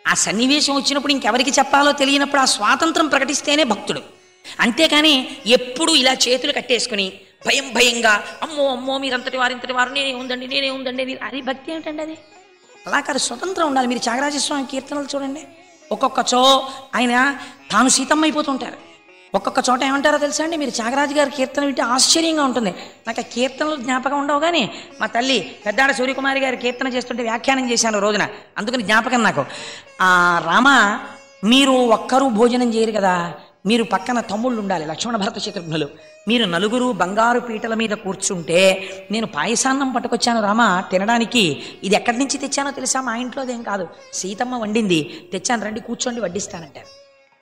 ఆ సన్నివేశం వచ్చినప్పుడు ఇంకెవరికి చెప్పాలో తెలియనప్పుడు ఆ స్వాతంత్రం ప్రకటిస్తేనే భక్తుడు అంతేకాని ఎప్పుడు ఇలా చేతులు కట్టేసుకుని భయం భయంగా అమ్మో అమ్మో మీరంతటి వారు ఇంతటి వారు నేనే ఉందండి నేనే ఉందండి అని అది భక్తి ఏమిటండి అది అలా కాదు స్వతంత్రం ఉండాలి మీరు త్యాగరాజస్వామి కీర్తనలు చూడండి ఒక్కొక్క చో ఆయన తాను సీతమ్మ అయిపోతుంటారు ఒక్కొక్క చోట ఏమంటారో తెలుసా అండి మీరు త్యాగరాజు గారి కీర్తన వింటే ఆశ్చర్యంగా ఉంటుంది నాకు ఆ కీర్తనలు జ్ఞాపకం ఉండవు కానీ మా తల్లి పెద్దాడ సూర్యకుమారి గారి కీర్తన చేస్తుంటే వ్యాఖ్యానం చేశాను ఓ రోజున అందుకని జ్ఞాపకం నాకు ఆ రామ మీరు ఒక్కరూ భోజనం చేయరు కదా మీరు పక్కన తమ్ముళ్ళు ఉండాలి లక్ష్మణ భరత శత్రుఘ్నులు మీరు నలుగురు బంగారు పీటల మీద కూర్చుంటే నేను పాయసాన్నం పట్టుకొచ్చాను రామా తినడానికి ఇది ఎక్కడి నుంచి తెచ్చానో తెలుసా మా ఇంట్లోదేం కాదు సీతమ్మ వండింది తెచ్చాను రండి కూర్చోండి వడ్డిస్తానంటారు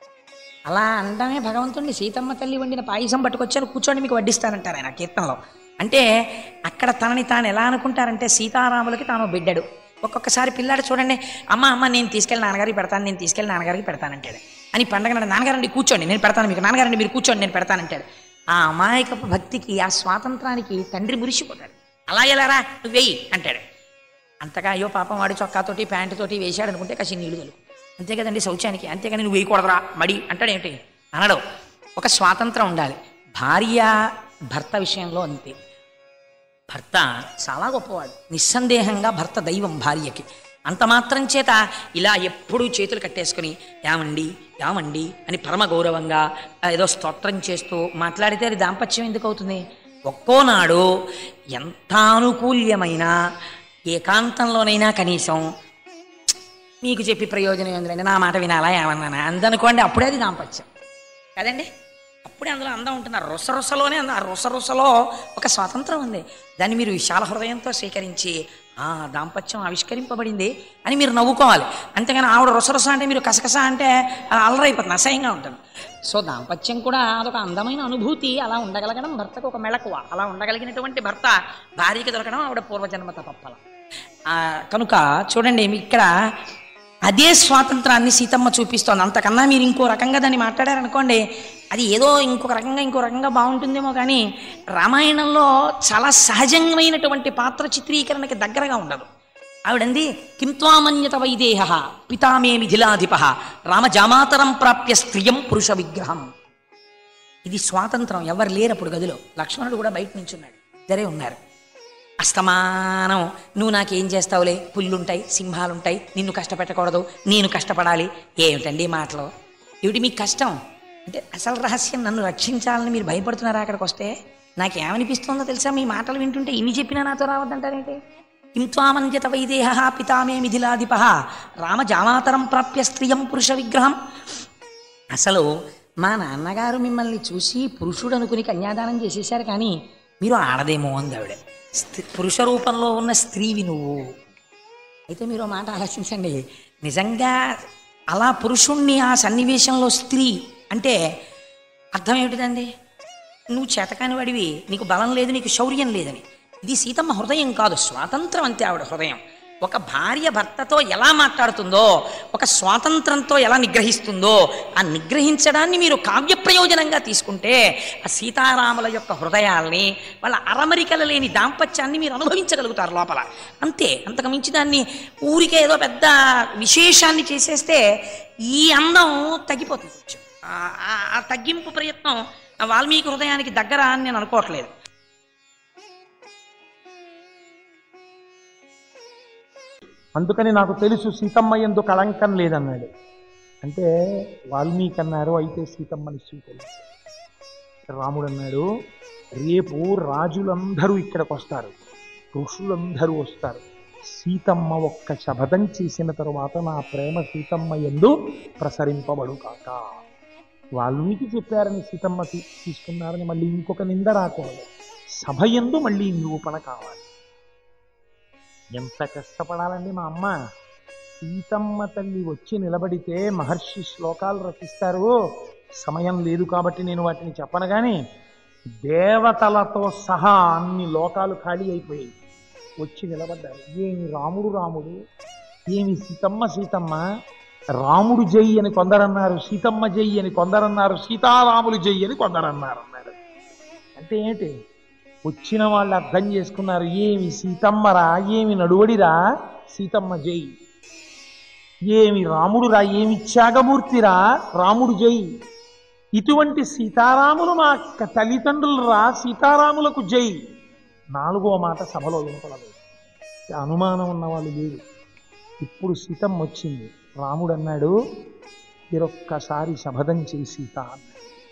అలా అనడమే భగవంతుడిని సీతమ్మ తల్లి వండిన పాయసం పట్టుకొచ్చాను కూర్చోండి మీకు వడ్డిస్తానంటారు ఆయన కీర్తనలో అంటే అక్కడ తనని తాను ఎలా అనుకుంటారంటే సీతారాములకి తాను బిడ్డడు ఒక్కొక్కసారి పిల్లాడు చూడండి అమ్మ అమ్మ నేను తీసుకెళ్ళి నాన్నగారికి పెడతాను నేను తీసుకెళ్ళి నాన్నగారికి పెడతానంటాడు అని పండగ నాడు, నాన్నగారండి కూర్చోండి నేను పెడతాను మీకు నాన్నగారండి మీరు కూర్చోండి నేను పెడతానంటాడు ఆ అమాయకపు భక్తికి ఆ స్వాతంత్రానికి తండ్రి మురిసిపోతాడు అలా ఎలారా నువ్వు వెయ్యి అంటాడు అంతగా అయ్యో పాపం వాడి చొక్కాతోటి ప్యాంటుతోటి వేశాడు అనుకుంటే కాసి నీళ్లు తెలుగు అంతే కదండి శౌచానికి అంతేగాని నువ్వు వేయకూడదురా మడి అంటాడేమిటి అనడు ఒక స్వాతంత్రం ఉండాలి భార్య భర్త విషయంలో అంతే భర్త చాలా గొప్పవాడు నిస్సందేహంగా భర్త దైవం భార్యకి అంత మాత్రం చేత ఇలా ఎప్పుడూ చేతులు కట్టేసుకుని యామండి యామండి అని పరమ గౌరవంగా ఆ, ఏదో స్తోత్రం చేస్తూ మాట్లాడితే అది దాంపత్యం ఎందుకు అవుతుంది ఒక్కోనాడు ఎంత అనుకూల్యమైన ఏకాంతంలోనైనా కనీసం మీకు చెప్పి ప్రయోజనం ఏంటంటే నా మాట వినాలా ఏమన్నా అందనుకోండి అప్పుడే అది దాంపత్యం కదండి అప్పుడే అందులో అందం ఉంటుంది ఆ రుస రుసలోనే అంద ఆ రుస రుసలో ఒక స్వాతంత్రం ఉంది దాన్ని మీరు విశాల హృదయంతో స్వీకరించి ఆ దాంపత్యం ఆవిష్కరింపబడింది అని మీరు నవ్వుకోవాలి అంతేగాని ఆవిడ రుస రుస అంటే మీరు కసకస అంటే అది అల్లరైపోతుంది అసహ్యంగా ఉంటుంది సో దాంపత్యం కూడా అదొక అందమైన అనుభూతి అలా ఉండగలగడం భర్తకు ఒక మెళకువ అలా ఉండగలిగినటువంటి భర్త భార్యకి దొరకడం ఆవిడ పూర్వజన్మ తప్పల ఆ, కనుక చూడండి మీ ఇక్కడ అదే స్వాతంత్రాన్ని సీతమ్మ చూపిస్తోంది అంతకన్నా మీరు ఇంకో రకంగా దాన్ని మాట్లాడారనుకోండి అది ఏదో ఇంకొక రకంగా ఇంకో రకంగా బాగుంటుందేమో కానీ రామాయణంలో చాలా సహజమైనటువంటి పాత్ర చిత్రీకరణకి దగ్గరగా ఉండదు ఆవిడంది కింత్వామన్యత వైదేహ పితామే మిథిలాధిప రామజామాతరం ప్రాప్య స్త్రియం పురుష విగ్రహం ఇది స్వాతంత్రం ఎవరు లేరు అప్పుడు గదిలో లక్ష్మణుడు కూడా బయట నుంచున్నాడు ఇద్దరే ఉన్నారు అస్తమానం నువ్వు నాకేం చేస్తావులే పుల్లుంటాయి సింహాలుంటాయి నిన్ను కష్టపెట్టకూడదు నేను కష్టపడాలి ఏమిటండి ఈ మాటలు ఏమిటి మీకు కష్టం అంటే అసలు రహస్యం నన్ను రక్షించాలని మీరు భయపడుతున్నారా అక్కడికి వస్తే నాకేమనిపిస్తుందో తెలుసా మీ మాటలు వింటుంటే ఇన్ని చెప్పినా నాతో రావద్దంటారేంటి కిం త్వామంజత వైదేహ పితామే మిథిలాధిప రామ జామాతరం ప్రాప్య స్త్రియం పురుష విగ్రహం అసలు మా నాన్నగారు మిమ్మల్ని చూసి పురుషుడు అనుకుని కన్యాదానం చేసేశారు కానీ మీరు ఆడదేమో అంది ఆవిడ స్త్రీ పురుష రూపంలో ఉన్న స్త్రీవి నువ్వు అయితే మీరు ఓ మాట ఆలోచించండి నిజంగా అలా పురుషుణ్ణి ఆ సన్నివేశంలో స్త్రీ అంటే అర్థం ఏమిటిదండి నువ్వు చేతకాని వాడివి నీకు బలం లేదు నీకు శౌర్యం లేదని ఇది సీతమ్మ హృదయం కాదు స్వాతంత్రం అంతే ఆవిడ హృదయం ఒక భార్య భర్తతో ఎలా మాట్లాడుతుందో ఒక స్వాతంత్రంతో ఎలా నిగ్రహిస్తుందో ఆ నిగ్రహించడాన్ని మీరు కావ్య ప్రయోజనంగా తీసుకుంటే ఆ సీతారాముల యొక్క హృదయాల్ని వాళ్ళ అరమరికల లేని దాంపత్యాన్ని మీరు అనుభవించగలుగుతారు లోపల అంతే అంతకు మించి దాన్ని ఊరికే ఏదో పెద్ద విశేషాన్ని చేసేస్తే ఈ అందం తగ్గిపోతుంది కొంచెం. ఆ- ఆ- ఆ తగ్గింపు ప్రయత్నం ఆ వాల్మీకి హృదయానికి దగ్గర అని నేను అనుకోవట్లేదు అందుకని నాకు తెలుసు సీతమ్మ ఎందు కళంకం లేదన్నాడు అంటే వాల్మీకి అన్నారు అయితే సీతమ్మని స్వీకరించారు రాముడు అన్నాడు రేపు రాజులందరూ ఇక్కడికి వస్తారు ఋషులందరూ వస్తారు సీతమ్మ ఒక్క శపథం చేసిన తరువాత నా ప్రేమ సీతమ్మ ఎందు ప్రసరింపబడు కాక వాల్మీకి చెప్పారని సీతమ్మ తీ- తీసుకున్నారని మళ్ళీ ఇంకొక నింద రాకూడదు సభ ఎందు మళ్ళీ నిరూపణ కావాలి ఎంత కష్టపడాలండి మా అమ్మ సీతమ్మ తల్లి వచ్చి నిలబడితే మహర్షి శ్లోకాలు రచిస్తారు సమయం లేదు కాబట్టి నేను వాటిని చెప్పను కానీ దేవతలతో సహా అన్ని లోకాలు ఖాళీ అయిపోయాయి వచ్చి నిలబడ్డారు ఏమి రాముడు రాముడు ఏమి సీతమ్మ సీతమ్మ రాముడు జై అని కొందరన్నారు సీతమ్మ జై అని కొందరన్నారు సీతారాములు జై అని కొందరన్నారు అన్నారు అంటే ఏంటి వచ్చిన వాళ్ళు అర్థం చేసుకున్నారు ఏమి సీతమ్మరా ఏమి నడువడిరా సీతమ్మ జై ఏమి రాముడురా ఏమి త్యాగమూర్తిరా రాముడు జై ఇటువంటి సీతారాములు మా క- తల్లిదండ్రులరా సీతారాములకు జై నాలుగో మాట సభలో వినపడలేదు అనుమానం ఉన్న వాళ్ళు లేదు ఇప్పుడు సీతమ్మ వచ్చింది రాముడు అన్నాడు మీరొక్కసారి శపథం చేయి సీత అన్నాడు.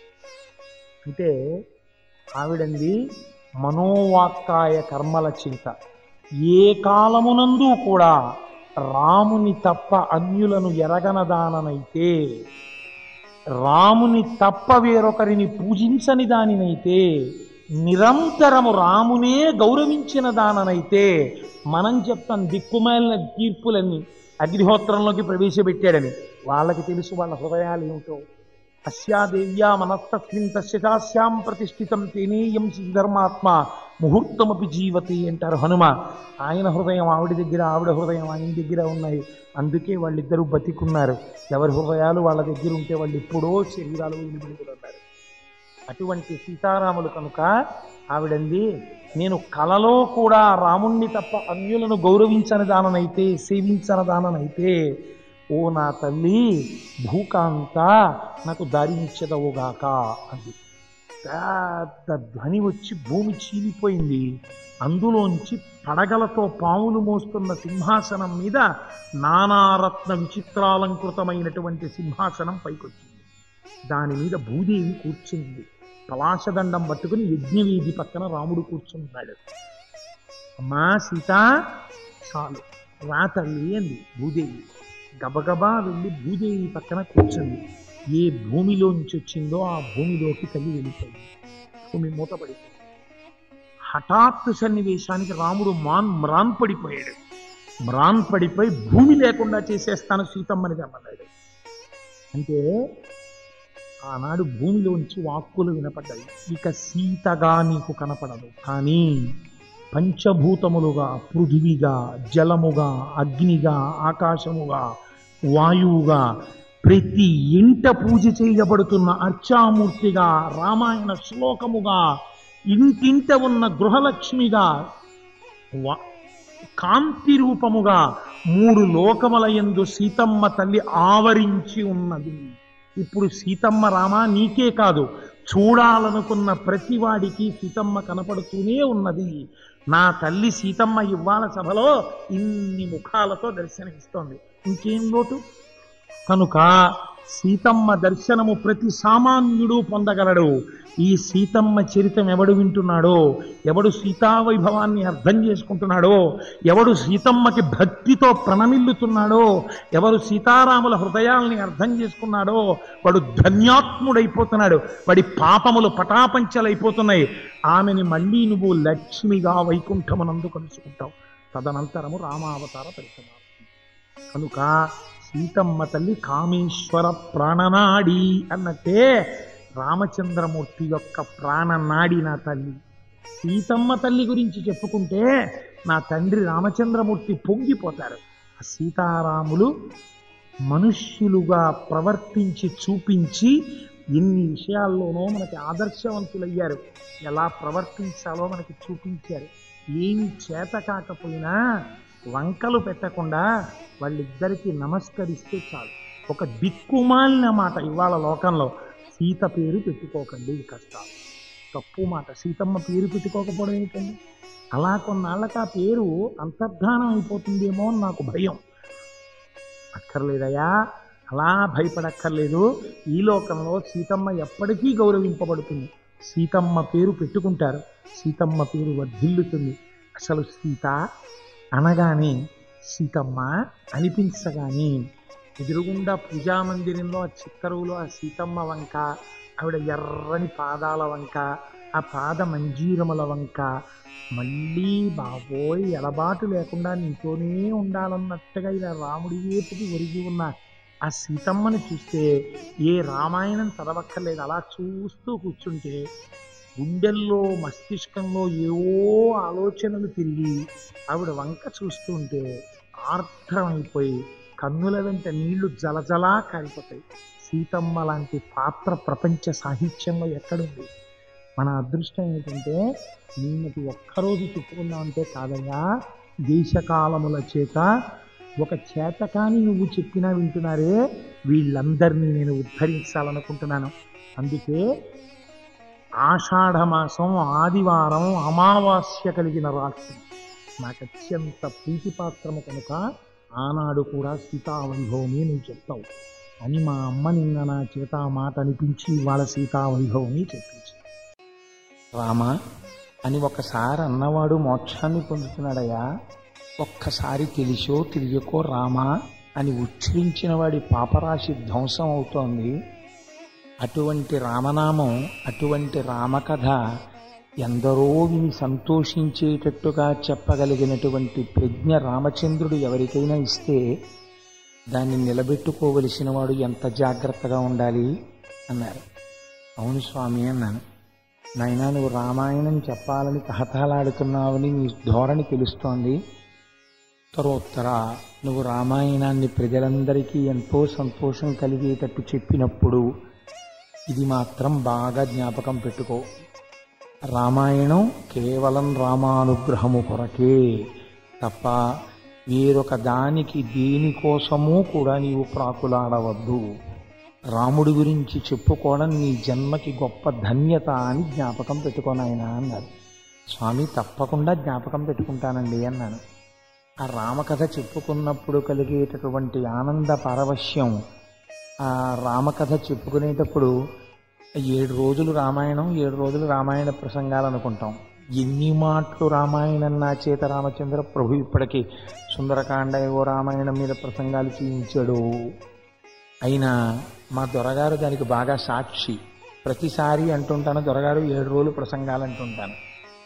అంటే ఆవిడంది మనోవాక్కాయ కర్మల చింత ఏ కాలమునందు కూడా రాముని తప్ప అన్యులను ఎరగనదాననైతే రాముని తప్ప వేరొకరిని పూజించని దానినైతే నిరంతరము రామునే గౌరవించిన దాననైతే మనం చెప్తాం దిక్కుమాలిన తీర్పులన్నీ అగ్నిహోత్రంలోకి ప్రవేశపెట్టాడని వాళ్ళకి తెలుసు వాళ్ళ హృదయాలు ఏమిటో అస్యాదేవ్యా మనస్తస్మిన్ తస్య చాస్యాం ప్రతిష్ఠితం తేనేయం ధర్మాత్మ ముహూర్తమపి జీవతి అంటారు హనుమ ఆయన హృదయం ఆవిడ దగ్గర ఆవిడ హృదయం ఆయన దగ్గర ఉన్నాయి అందుకే వాళ్ళిద్దరూ బతికున్నారు ఎవరి హృదయాలు వాళ్ళ దగ్గర ఉంటే వాళ్ళు ఎప్పుడో శరీరాలు వదిలిపెట్టి ఉన్నారు అటువంటి సీతారాములు కనుక ఆవిడంది నేను కలలో కూడా రాముణ్ణి తప్ప అన్యులను గౌరవించని దాననైతే సేవించని దాననైతే ఓ నా తల్లి భూకాంత నాకు దారినిచ్చదవుగాక అంది పెద్ద ధ్వని వచ్చి భూమి చీలిపోయింది అందులోంచి పడగలతో పాములు మోస్తున్న సింహాసనం మీద నానారత్న విచిత్రాలంకృతమైనటువంటి సింహాసనం పైకొచ్చింది దాని మీద భూదేవి కూర్చుంది పలాశదండం పట్టుకుని యజ్ఞవీధి పక్కన రాముడు కూర్చున్నాడు అమ్మా సీత చాలు రా తల్లి అంది భూదేవి గబగబా వెళ్ళి భూదేవి పక్కన కూర్చుంది ఏ భూమిలోంచి వచ్చిందో ఆ భూమిలోకి తల్లి వెళ్ళిపోయింది భూమి మూతపడిపోయింది హఠాత్తు సన్నివేశానికి రాముడు మాన్ మ్రాన్ పడిపోయాడు మ్రాన్ పడిపోయి భూమి లేకుండా చేసేస్తాను సీతమ్మని రమ్మన్నాడు అంటే ఆనాడు భూమిలోంచి వాక్కులు వినపడ్డాయి ఇక సీతగా నీకు కనపడదు కానీ పంచభూతములుగా పృథివిగా జలముగా అగ్నిగా ఆకాశముగా వాయువుగా ప్రతి ఇంట పూజ చేయబడుతున్న అర్చామూర్తిగా రామాయణ శ్లోకముగా ఇంటింట ఉన్న గృహలక్ష్మిగా వ- కాంతి రూపముగా మూడు లోకముల యందు సీతమ్మ తల్లి ఆవరించి ఉన్నది ఇప్పుడు సీతమ్మ రామ నీకే కాదు చూడాలనుకున్న ప్రతివాడికి సీతమ్మ కనపడుతూనే ఉన్నది నా తల్లి సీతమ్మ ఇవ్వాల సభలో ఇన్ని ముఖాలతో దర్శనమిస్తోంది ఇంకేం లోటు కనుక సీతమ్మ దర్శనము ప్రతి సామాన్యుడు పొందగలడు ఈ సీతమ్మ చరితం ఎవడు వింటున్నాడో ఎవడు సీతావైభవాన్ని అర్థం చేసుకుంటున్నాడో ఎవడు సీతమ్మకి భక్తితో ప్రణమిల్లుతున్నాడో ఎవరు సీతారాముల హృదయాల్ని అర్థం చేసుకున్నాడో వాడు ధన్యాత్ముడైపోతున్నాడు వాడి పాపములు పటాపంచలైపోతున్నాయి ఆమెని మళ్ళీ నువ్వు లక్ష్మిగా వైకుంఠమునందు కలుసుకుంటావు తదనంతరము రామావతార పరిసమాప్తి కనుక సీతమ్మ తల్లి కామేశ్వర ప్రాణనాడి అన్నట్టే రామచంద్రమూర్తి యొక్క ప్రాణనాడి నా తల్లి సీతమ్మ తల్లి గురించి చెప్పుకుంటే నా తండ్రి రామచంద్రమూర్తి పొంగిపోతారు ఆ సీతారాములు మనుష్యులుగా ప్రవర్తించి చూపించి ఎన్ని విషయాల్లోనో మనకి ఆదర్శవంతులయ్యారు ఎలా ప్రవర్తించాలో మనకి చూపించారు ఏమి చేత కాకపోయినా వంకలు పెట్టకుండా వాళ్ళిద్దరికీ నమస్కరిస్తే చాలు ఒక దిక్కుమాలిన మాట ఇవాళ లోకంలో సీత పేరు పెట్టుకోకండి కష్టాలు తప్పు మాట సీతమ్మ పేరు పెట్టుకోకపోవడం ఏంటండి అలా కొన్నాళ్ళకి ఆ పేరు అంతర్ధానం అయిపోతుందేమో అని నాకు భయం అక్కర్లేదయా అలా భయపడక్కర్లేదు ఈ లోకంలో సీతమ్మ ఎప్పటికీ గౌరవింపబడుతుంది సీతమ్మ పేరు పెట్టుకుంటారు సీతమ్మ పేరు వర్ధిల్లుతుంది అసలు సీత అనగానే సీతమ్మ అనిపించగానే ఎదురుగుండా పూజామందిరంలో ఆ చిత్తరువులో ఆ సీతమ్మ వంక ఆవిడ ఎర్రని పాదాల వంక ఆ పాద మంజీరముల వంక మళ్ళీ బాబోయ్ ఎడబాటు లేకుండా నీతోనే ఉండాలన్నట్టుగా ఇలా రాముడి వైపుకి ఒరిగి ఉన్న ఆ సీతమ్మని చూస్తే ఏ రామాయణం చదవక్కర్లేదు అలా చూస్తూ కూర్చుంటే గుండెల్లో మస్తిష్కంలో ఏవో ఆలోచనలు తిరిగి ఆవిడ వంక చూస్తుంటే ఆర్ద్రమైపోయి కన్నుల వెంట నీళ్లు జలజలా కారిపోతాయి సీతమ్మ లాంటి పాత్ర ప్రపంచ సాహిత్యంలో ఎక్కడుంది మన అదృష్టం ఏంటంటే నిన్నటి ఒక్కరోజు చెప్పుకుందామంటే కాదయ్యా దేశకాలముల చేత ఒక చేతకాని నువ్వు చెప్పినా వింటున్నారే వీళ్ళందరినీ నేను ఉద్ధరించాలనుకుంటున్నాను అందుకే ఆషాఢ మాసం ఆదివారం అమావాస్య కలిగిన రాత్రి నాకు అత్యంత ప్రీతిపాత్రము కనుక ఆనాడు కూడా సీతావైభవమి నువ్వు చెప్తావు అని మా అమ్మ నిన్న నా చేత ఆ మాట అనిపించి వాళ్ళ సీతావైభవమి చెప్పించి రామ అని ఒకసారి అన్నవాడు మోక్షాన్ని పొందుతున్నాడయ్యా ఒక్కసారి తెలిసో తెలియకో రామ అని ఉచ్చరించిన వాడి పాపరాశి ధ్వంసం అవుతోంది అటువంటి రామనామం అటువంటి రామకథ ఎందరో విని సంతోషించేటట్టుగా చెప్పగలిగినటువంటి ప్రజ్ఞ రామచంద్రుడు ఎవరికైనా ఇస్తే దాన్ని నిలబెట్టుకోవలసిన వాడు ఎంత జాగ్రత్తగా ఉండాలి అన్నారు అవును స్వామి అన్నాను నాయనా నువ్వు రామాయణం చెప్పాలని తహతహలాడుతున్నావని నీ ధోరణి తెలుస్తోంది ఉత్తరోత్తర నువ్వు రామాయణాన్ని ప్రజలందరికీ ఎంతో సంతోషం కలిగేటట్టు చెప్పినప్పుడు ఇది మాత్రం బాగా జ్ఞాపకం పెట్టుకో రామాయణం కేవలం రామానుగ్రహము కొరకే తప్ప వేరొక దానికి దేనికోసమూ కూడా నీవు ప్రాకులాడవద్దు రాముడి గురించి చెప్పుకోవడం నీ జన్మకి గొప్ప ధన్యత అని జ్ఞాపకం పెట్టుకోనాయన అన్నారు స్వామి తప్పకుండా జ్ఞాపకం పెట్టుకుంటానండి అన్నాను ఆ రామకథ చెప్పుకున్నప్పుడు కలిగేటటువంటి ఆనంద పారవశ్యం ఆ రామకథ చెప్పుకునేటప్పుడు ఏడు రోజులు రామాయణం ఏడు రోజులు రామాయణ ప్రసంగాలు అనుకుంటాం ఎన్ని మాటలు రామాయణం నా చేత రామచంద్ర ప్రభు ఇప్పటికీ సుందరకాండ ఏవో రామాయణం మీద ప్రసంగాలు చేయించాడు అయినా మా దొరగారు దానికి బాగా సాక్షి ప్రతిసారి అంటుంటాను దొరగారు ఏడు రోజులు ప్రసంగాలు అంటుంటాను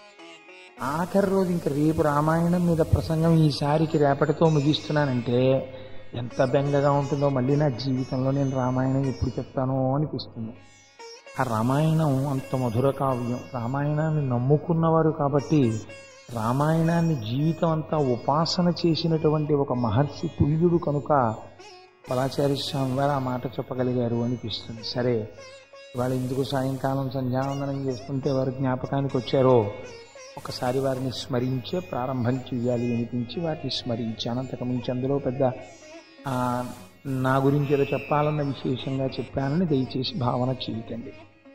ఆఖరి రోజు ఇంక రేపు రామాయణం మీద ప్రసంగం ఈసారికి రేపటితో ముగిస్తున్నానంటే ఎంత బెంగగా ఉంటుందో మళ్ళీ నా జీవితంలో నేను రామాయణం ఎప్పుడు చెప్తానో అనిపిస్తుంది ఆ రామాయణం అంత మధుర కావ్యం రామాయణాన్ని నమ్ముకున్నవారు కాబట్టి రామాయణాన్ని జీవితం అంతా ఉపాసన చేసినటువంటి ఒక మహర్షి తుల్యుడు కనుక పలాచారి స్వామి వారు ఆ మాట చెప్పగలిగారు అనిపిస్తుంది సరే వాళ్ళు ఎందుకు సాయంకాలం సంధ్యావందనం చేస్తుంటే వారు జ్ఞాపకానికి వచ్చారో ఒకసారి వారిని స్మరించే ప్రారంభం చేయాలి అనిపించి వారిని స్మరించాను అంతకుమించి అందులో పెద్ద ఆ, నా గురించి ఏదో చెప్పాలన్న విశేషంగా చెప్పానని దయచేసి భావన చేయకండి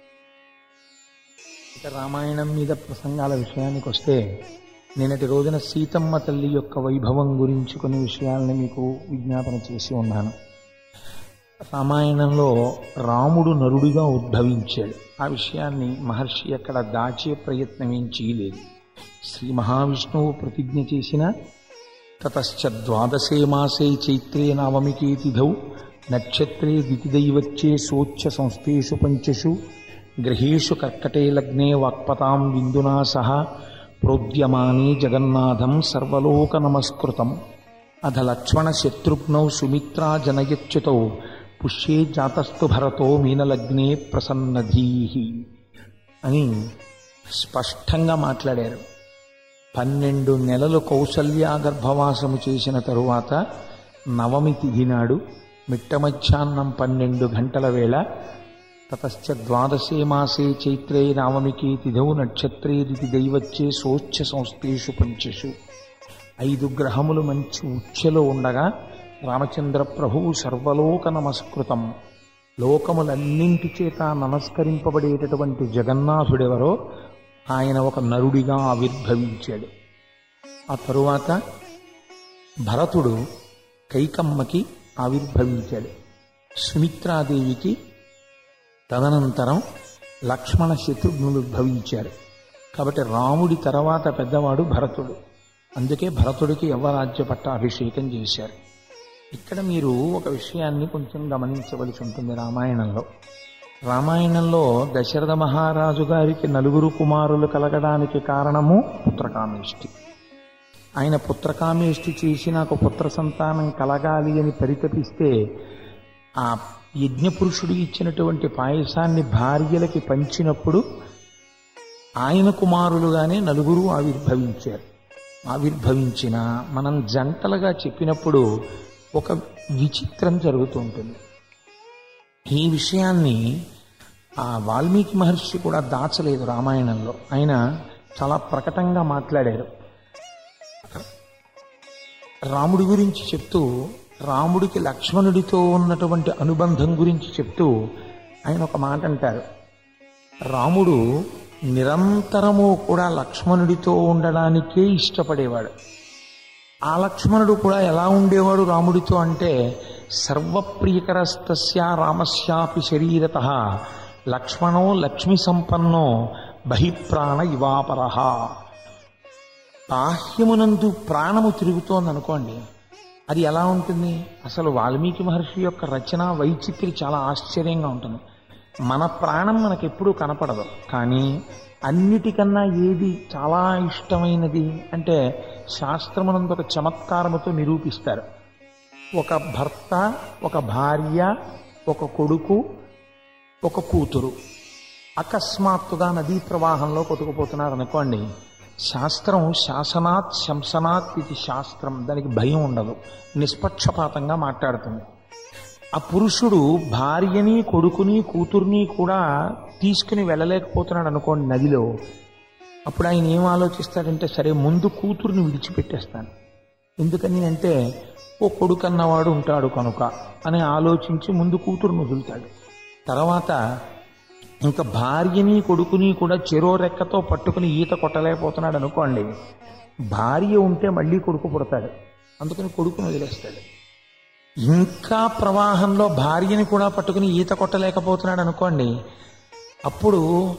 ఇక రామాయణం మీద ప్రసంగాల విషయానికి వస్తే నిన్నటి రోజున సీతమ్మ తల్లి యొక్క వైభవం గురించి కొన్ని విషయాలని మీకు విజ్ఞాపన చేసి ఉన్నాను రామాయణంలో రాముడు నరుడిగా ఉద్భవించాడు ఆ విషయాన్ని మహర్షి అక్కడ దాచే ప్రయత్నం ఏం చేయలేదు శ్రీ మహావిష్ణువు ప్రతిజ్ఞ చేసిన తతశ్చ ద్వాదశే మాసే చైత్రే నవమికే తిథౌ నక్షత్రే దితిదైవచ్చే సోచ్య సంస్థేషు పంచషు గ్రహేషు కర్కటే లగ్నే వాక్పతాం విందునా సహ ప్రోద్యమానే జగన్నాథం సర్వలోక నమస్కృతం అధ లక్ష్మణ శత్రుఘ్నౌ సుమిత్రా జనయచ్యుతౌ పుష్యే జాతస్థు భరతో మీనలగ్నే ప్రసన్నధీహి అని స్పష్టంగా మాట్లాడారు పన్నెండు నెలలు కౌసల్య గర్భవాసము చేసిన తరువాత నవమి తిథి నాడు మిట్ట మధ్యాహ్నం పన్నెండు గంటల వేళ తతశ్చ ద్వాదశే మాసే చైత్రే నవమికి తిథౌ నక్షత్రే దితి దైవచ్చే సోచ్ఛ సంస్థేషు పంచషు ఐదు గ్రహములు మంచి ఉచ్చెలో ఉండగా రామచంద్ర ప్రభువు సర్వలోక నమస్కృతం లోకములన్నింటి చేత నమస్కరింపబడేటటువంటి జగన్నాథుడెవరో ఆయన ఒక నరుడిగా ఆవిర్భవించాడు ఆ తరువాత భరతుడు కైకమ్మకి ఆవిర్భవించాడు సుమిత్రాదేవికి తదనంతరం లక్ష్మణ శత్రుఘ్నులు ఉద్భవించారు కాబట్టి రాముడి తర్వాత పెద్దవాడు భరతుడు అందుకే భరతుడికి యవ్వరాజ్య పట్టాభిషేకం చేశారు ఇక్కడ మీరు ఒక విషయాన్ని కొంచెం గమనించవలసి ఉంటుంది రామాయణంలో రామాయణంలో దశరథ మహారాజు గారికి నలుగురు కుమారులు కలగడానికి కారణము పుత్రకామేష్టి ఆయన పుత్రకామేష్టి చేసి నాకు పుత్ర సంతానం కలగాలి అని పరితపిస్తే ఆ యజ్ఞపురుషుడు ఇచ్చినటువంటి పాయసాన్ని భార్యలకి పంచినప్పుడు ఆయన కుమారులుగానే నలుగురు ఆవిర్భవించారు ఆవిర్భవించిన మనం జంటలుగా చెప్పినప్పుడు ఒక విచిత్రం జరుగుతూ ఉంటుంది ఈ విషయాన్ని ఆ వాల్మీకి మహర్షి కూడా దాచలేదు రామాయణంలో ఆయన చాలా ప్రకటంగా మాట్లాడారు రాముడి గురించి చెప్తూ రాముడికి లక్ష్మణుడితో ఉన్నటువంటి అనుబంధం గురించి చెప్తూ ఆయన ఒక మాట అంటారు రాముడు నిరంతరము కూడా లక్ష్మణుడితో ఉండడానికే ఇష్టపడేవాడు ఆ లక్ష్మణుడు కూడా ఎలా ఉండేవాడు రాముడితో అంటే సర్వప్రియకరస్తస్య రామస్యాపి శరీరత లక్ష్మణో లక్ష్మి సంపన్నో బహిప్రాణ ఇవాపరహ బాహ్యమునందు ప్రాణము తిరుగుతోంది అనుకోండి అది ఎలా ఉంటుంది అసలు వాల్మీకి మహర్షి యొక్క రచన వైచిత్రి చాలా ఆశ్చర్యంగా ఉంటుంది మన ప్రాణం మనకు ఎప్పుడూ కనపడదు కానీ అన్నిటికన్నా ఏది చాలా ఇష్టమైనది అంటే శాస్త్రమునందు ఒక చమత్కారముతో నిరూపిస్తారు ఒక భర్త ఒక భార్య ఒక కొడుకు ఒక కూతురు అకస్మాత్తుగా నదీ ప్రవాహంలో కొట్టుకుపోతున్నారు అనుకోండి శాస్త్రం శాసనాత్ శంసనాత్ ఇది శాస్త్రం దానికి భయం ఉండదు నిష్పక్షపాతంగా మాట్లాడుతుంది ఆ పురుషుడు భార్యని కొడుకుని కూతుర్ని కూడా తీసుకుని వెళ్ళలేకపోతున్నాడు అనుకోండి నదిలో అప్పుడు ఆయన ఏం ఆలోచిస్తాడంటే సరే ముందు కూతుర్ని విడిచిపెట్టేస్తాను ఎందుకని అంటే ఓ కొడుకు అన్నవాడు ఉంటాడు కనుక అని ఆలోచించి ముందు కూతురుని వదులుతాడు తర్వాత ఇంకా భార్యని కొడుకుని కూడా చెరో రెక్కతో పట్టుకుని ఈత కొట్టలేకపోతున్నాడు అనుకోండి భార్య ఉంటే మళ్ళీ కొడుకు పుడతాడు అందుకని కొడుకుని వదిలేస్తాడు ఇంకా ప్రవాహంలో భార్యని కూడా పట్టుకుని ఈత కొట్టలేకపోతున్నాడు అనుకోండి అప్పుడు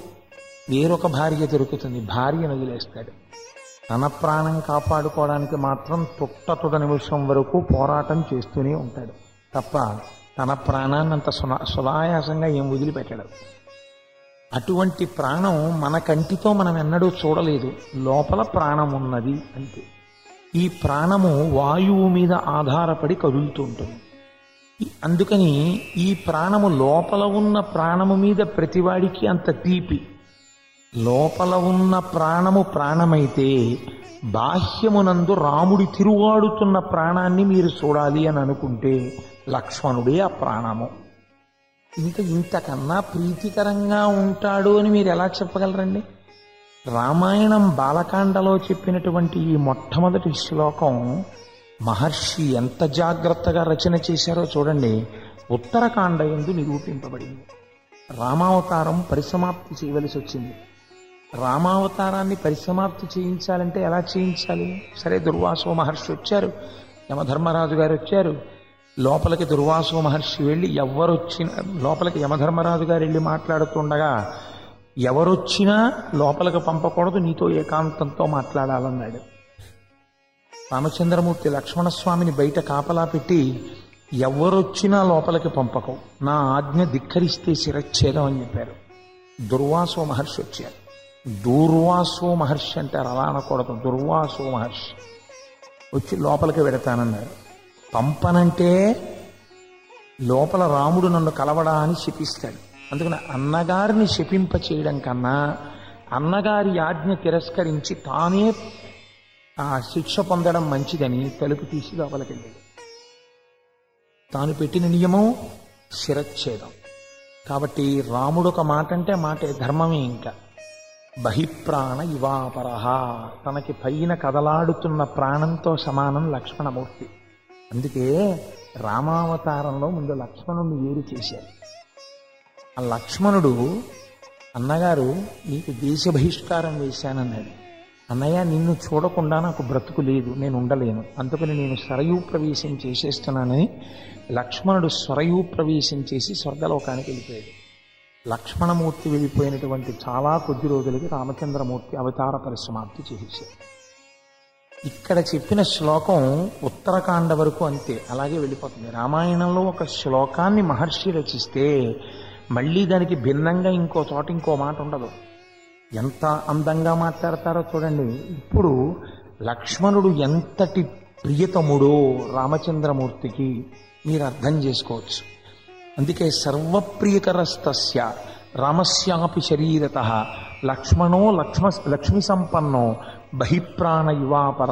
వేరొక భార్య దొరుకుతుంది భార్యను వదిలేస్తాడు తన ప్రాణం కాపాడుకోవడానికి మాత్రం తుట్ట తుద నిమిషం వరకు పోరాటం చేస్తూనే ఉంటాడు తప్ప తన ప్రాణాన్ని అంత సునా సునాయాసంగా ఏం వదిలిపెట్టాడు అటువంటి ప్రాణం మన కంటితో మనం ఎన్నడూ చూడలేదు లోపల ప్రాణం ఉన్నది అంతే ఈ ప్రాణము వాయువు మీద ఆధారపడి కదులుతూ ఉంటుంది ఈ- అందుకని ఈ ప్రాణము లోపల ఉన్న ప్రాణము మీద ప్రతివాడికి అంత తీపి లోపల ఉన్న ప్రాణము ప్రాణమైతే బాహ్యమునందు రాముడి తిరుగాడుతున్న ప్రాణాన్ని మీరు చూడాలి అని అనుకుంటే లక్ష్మణుడే ఆ ప్రాణము ఇంత ఇంతకన్నా ప్రీతికరంగా ఉంటాడు అని మీరు ఎలా చెప్పగలరండి రామాయణం బాలకాండలో చెప్పినటువంటి ఈ మొట్టమొదటి శ్లోకం మహర్షి ఎంత జాగ్రత్తగా రచన చేశారో చూడండి ఉత్తరకాండ ఎందు నిరూపింపబడింది రామావతారం పరిసమాప్తి చేయవలసి వచ్చింది రామావతారాన్ని పరిసమాప్తి చేయించాలంటే ఎలా చేయించాలి సరే దుర్వాసో మహర్షి వచ్చారు యమధర్మరాజు గారు వచ్చారు లోపలికి దుర్వాసో మహర్షి వెళ్ళి ఎవరొచ్చిన లోపలికి యమధర్మరాజు గారు వెళ్ళి మాట్లాడుతుండగా ఎవరొచ్చినా లోపలికి పంపకూడదు నీతో ఏకాంతంతో మాట్లాడాలన్నాడు రామచంద్రమూర్తి లక్ష్మణస్వామిని బయట కాపలా పెట్టి ఎవరొచ్చినా లోపలికి పంపకం నా ఆజ్ఞ ధిక్కరిస్తే శిరచ్ఛేదం అని చెప్పారు దుర్వాసో మహర్షి వచ్చారు దూర్వాసో మహర్షి అంటారు అలా అనకూడదు దుర్వాసో మహర్షి వచ్చి లోపలికి వెడతానన్నారు పంపనంటే లోపల రాముడు నన్ను కలవడా అని శపిస్తాడు అందుకని అన్నగారిని శపింప చేయడం కన్నా అన్నగారి ఆజ్ఞ తిరస్కరించి తానే ఆ శిక్ష పొందడం మంచిదని తలుపు తీసి లోపలికి వెళ్ళాడు తాను పెట్టిన నియమం శిరచ్ఛేదం కాబట్టి రాముడు ఒక మాట అంటే మాటే ధర్మమే ఇంకా బహిప్రాణ ఇవాపరహ తనకి పైన కదలాడుతున్న ప్రాణంతో సమానం లక్ష్మణమూర్తి అందుకే రామావతారంలో ముందు లక్ష్మణుడిని వేరు చేశారు ఆ లక్ష్మణుడు అన్నగారు నీకు దేశ బహిష్కారం వేశానన్నాడు అన్నయ్య నిన్ను చూడకుండా నాకు బ్రతుకు లేదు నేను ఉండలేను అందుకని నేను సరయూ ప్రవేశం చేసేస్తున్నానని లక్ష్మణుడు స్వరయూ ప్రవేశం చేసి స్వర్గలోకానికి వెళ్ళిపోయాడు లక్ష్మణమూర్తి వెళ్ళిపోయినటువంటి చాలా కొద్ది రోజులకి రామచంద్రమూర్తి అవతార పరిసమాప్తి చేసేశారు ఇక్కడ చెప్పిన శ్లోకం ఉత్తరకాండ వరకు అంతే అలాగే వెళ్ళిపోతుంది రామాయణంలో ఒక శ్లోకాన్ని మహర్షి రచిస్తే మళ్ళీ దానికి భిన్నంగా ఇంకో చోట ఇంకో మాట ఉండదు ఎంత అందంగా మాట్లాడతారో చూడండి ఇప్పుడు లక్ష్మణుడు ఎంతటి ప్రియతముడో రామచంద్రమూర్తికి మీరు అర్థం చేసుకోవచ్చు అందుకే సర్వప్రియకరస్తస్య రామస్యాపి శరీరత లక్ష్మణో లక్ష్మ లక్ష్మి సంపన్నో బహిప్రాణ యువాపర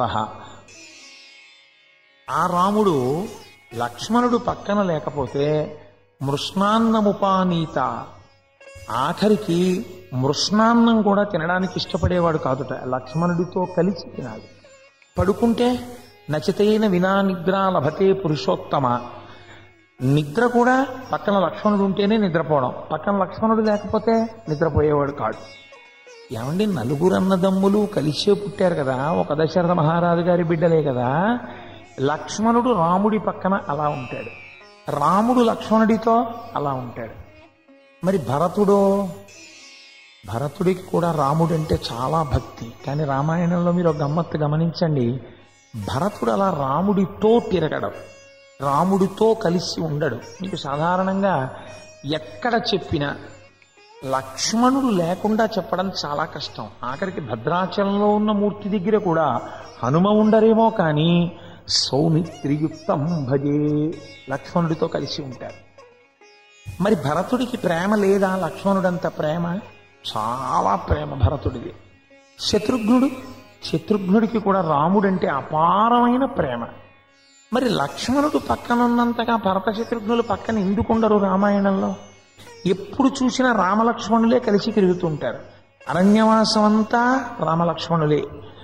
ఆ రాముడు లక్ష్మణుడు పక్కన లేకపోతే మృష్ణాన్నముపానీత ఆఖరికి మృష్ణాన్నం కూడా తినడానికి ఇష్టపడేవాడు కాదుట లక్ష్మణుడితో కలిసి తినాలి పడుకుంటే నచితైన వినా నిద్ర లభతే పురుషోత్తమ నిద్ర కూడా పక్కన లక్ష్మణుడు ఉంటేనే నిద్రపోవడం పక్కన లక్ష్మణుడు లేకపోతే నిద్రపోయేవాడు కాడు ఏమండి నలుగురు అన్నదమ్ములు కలిసే పుట్టారు కదా ఒక దశరథ మహారాజు గారి బిడ్డలే కదా లక్ష్మణుడు రాముడి పక్కన అలా ఉంటాడు రాముడు లక్ష్మణుడితో అలా ఉంటాడు మరి భరతుడో భరతుడికి కూడా రాముడు అంటే చాలా భక్తి కానీ రామాయణంలో మీరు ఒక గమ్మత్తు గమనించండి భరతుడు అలా రాముడితో తిరగడం రాముడితో కలిసి ఉండడు మీకు సాధారణంగా ఎక్కడ చెప్పినా లక్ష్మణుడు లేకుండా చెప్పడం చాలా కష్టం ఆఖరికి భద్రాచలంలో ఉన్న మూర్తి దగ్గర కూడా హనుమ ఉండరేమో కానీ సౌమిత్రియుక్తం భజే లక్ష్మణుడితో కలిసి ఉంటారు మరి భరతుడికి ప్రేమ లేదా లక్ష్మణుడంత ప్రేమ చాలా ప్రేమ భరతుడిది శత్రుఘ్నుడు శత్రుఘ్నుడికి కూడా రాముడంటే అపారమైన ప్రేమ మరి లక్ష్మణుడు పక్కన ఉన్నంతగా భరత శత్రుఘ్నులు పక్కన ఎందుకుండరు రామాయణంలో ఎప్పుడు చూసినా రామలక్ష్మణులే కలిసి తిరుగుతుంటారు అరణ్యవాసం అంతా రామలక్ష్మణులే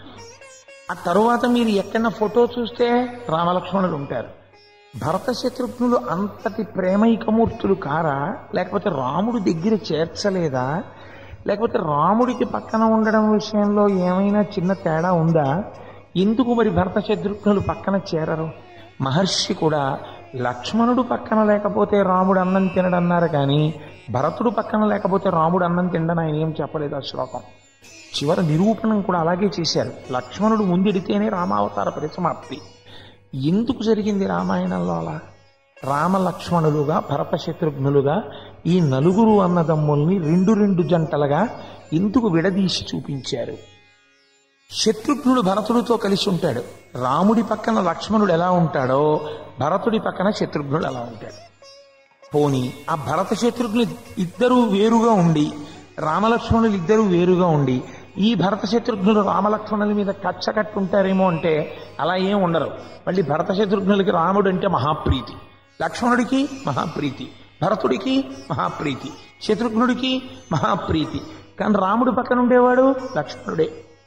ఆ తరువాత మీరు ఎక్కడన్నా ఫోటో చూస్తే రామలక్ష్మణులు ఉంటారు భరత శత్రుఘ్నులు అంతటి ప్రేమైకమూర్తులు కారా లేకపోతే రాముడు దగ్గర చేర్చలేదా లేకపోతే రాముడికి పక్కన ఉండడం విషయంలో ఏమైనా చిన్న తేడా ఉందా ఎందుకు మరి భరత శత్రుఘ్నులు పక్కన చేరరు మహర్షి కూడా లక్ష్మణుడు పక్కన లేకపోతే రాముడు అన్నం తినడన్నారు కానీ భరతుడు పక్కన లేకపోతే రాముడు అన్నం తినడని ఆయన ఏం చెప్పలేదు ఆ శ్లోకం చివరి నిరూపణం కూడా అలాగే చేశారు లక్ష్మణుడు ముందెడితేనే రామావతార పరిసమాప్తి ఎందుకు జరిగింది రామాయణంలో అలా రామ లక్ష్మణులుగా భరత శత్రుఘ్నులుగా ఈ నలుగురు అన్నదమ్ముల్ని రెండు రెండు జంటలుగా ఎందుకు విడదీసి చూపించారు శత్రుఘ్నుడు భరతుడితో కలిసి ఉంటాడు రాముడి పక్కన లక్ష్మణుడు ఎలా ఉంటాడో భరతుడి పక్కన శత్రుఘ్నుడు ఎలా ఉంటాడు పోని ఆ భరత శత్రుఘ్నులు ఇద్దరూ వేరుగా ఉండి రామలక్ష్మణులు ఇద్దరూ వేరుగా ఉండి ఈ భరత శత్రుఘ్నులు రామలక్ష్మణుల మీద కచ్చ కట్టుంటారేమో అంటే అలా ఏం ఉండరు మళ్ళీ భరత శత్రుఘ్నులకి రాముడు అంటే మహాప్రీతి లక్ష్మణుడికి మహాప్రీతి భరతుడికి మహాప్రీతి శత్రుఘ్నుడికి మహాప్రీతి కానీ రాముడి పక్కన ఉండేవాడు లక్ష్మణుడే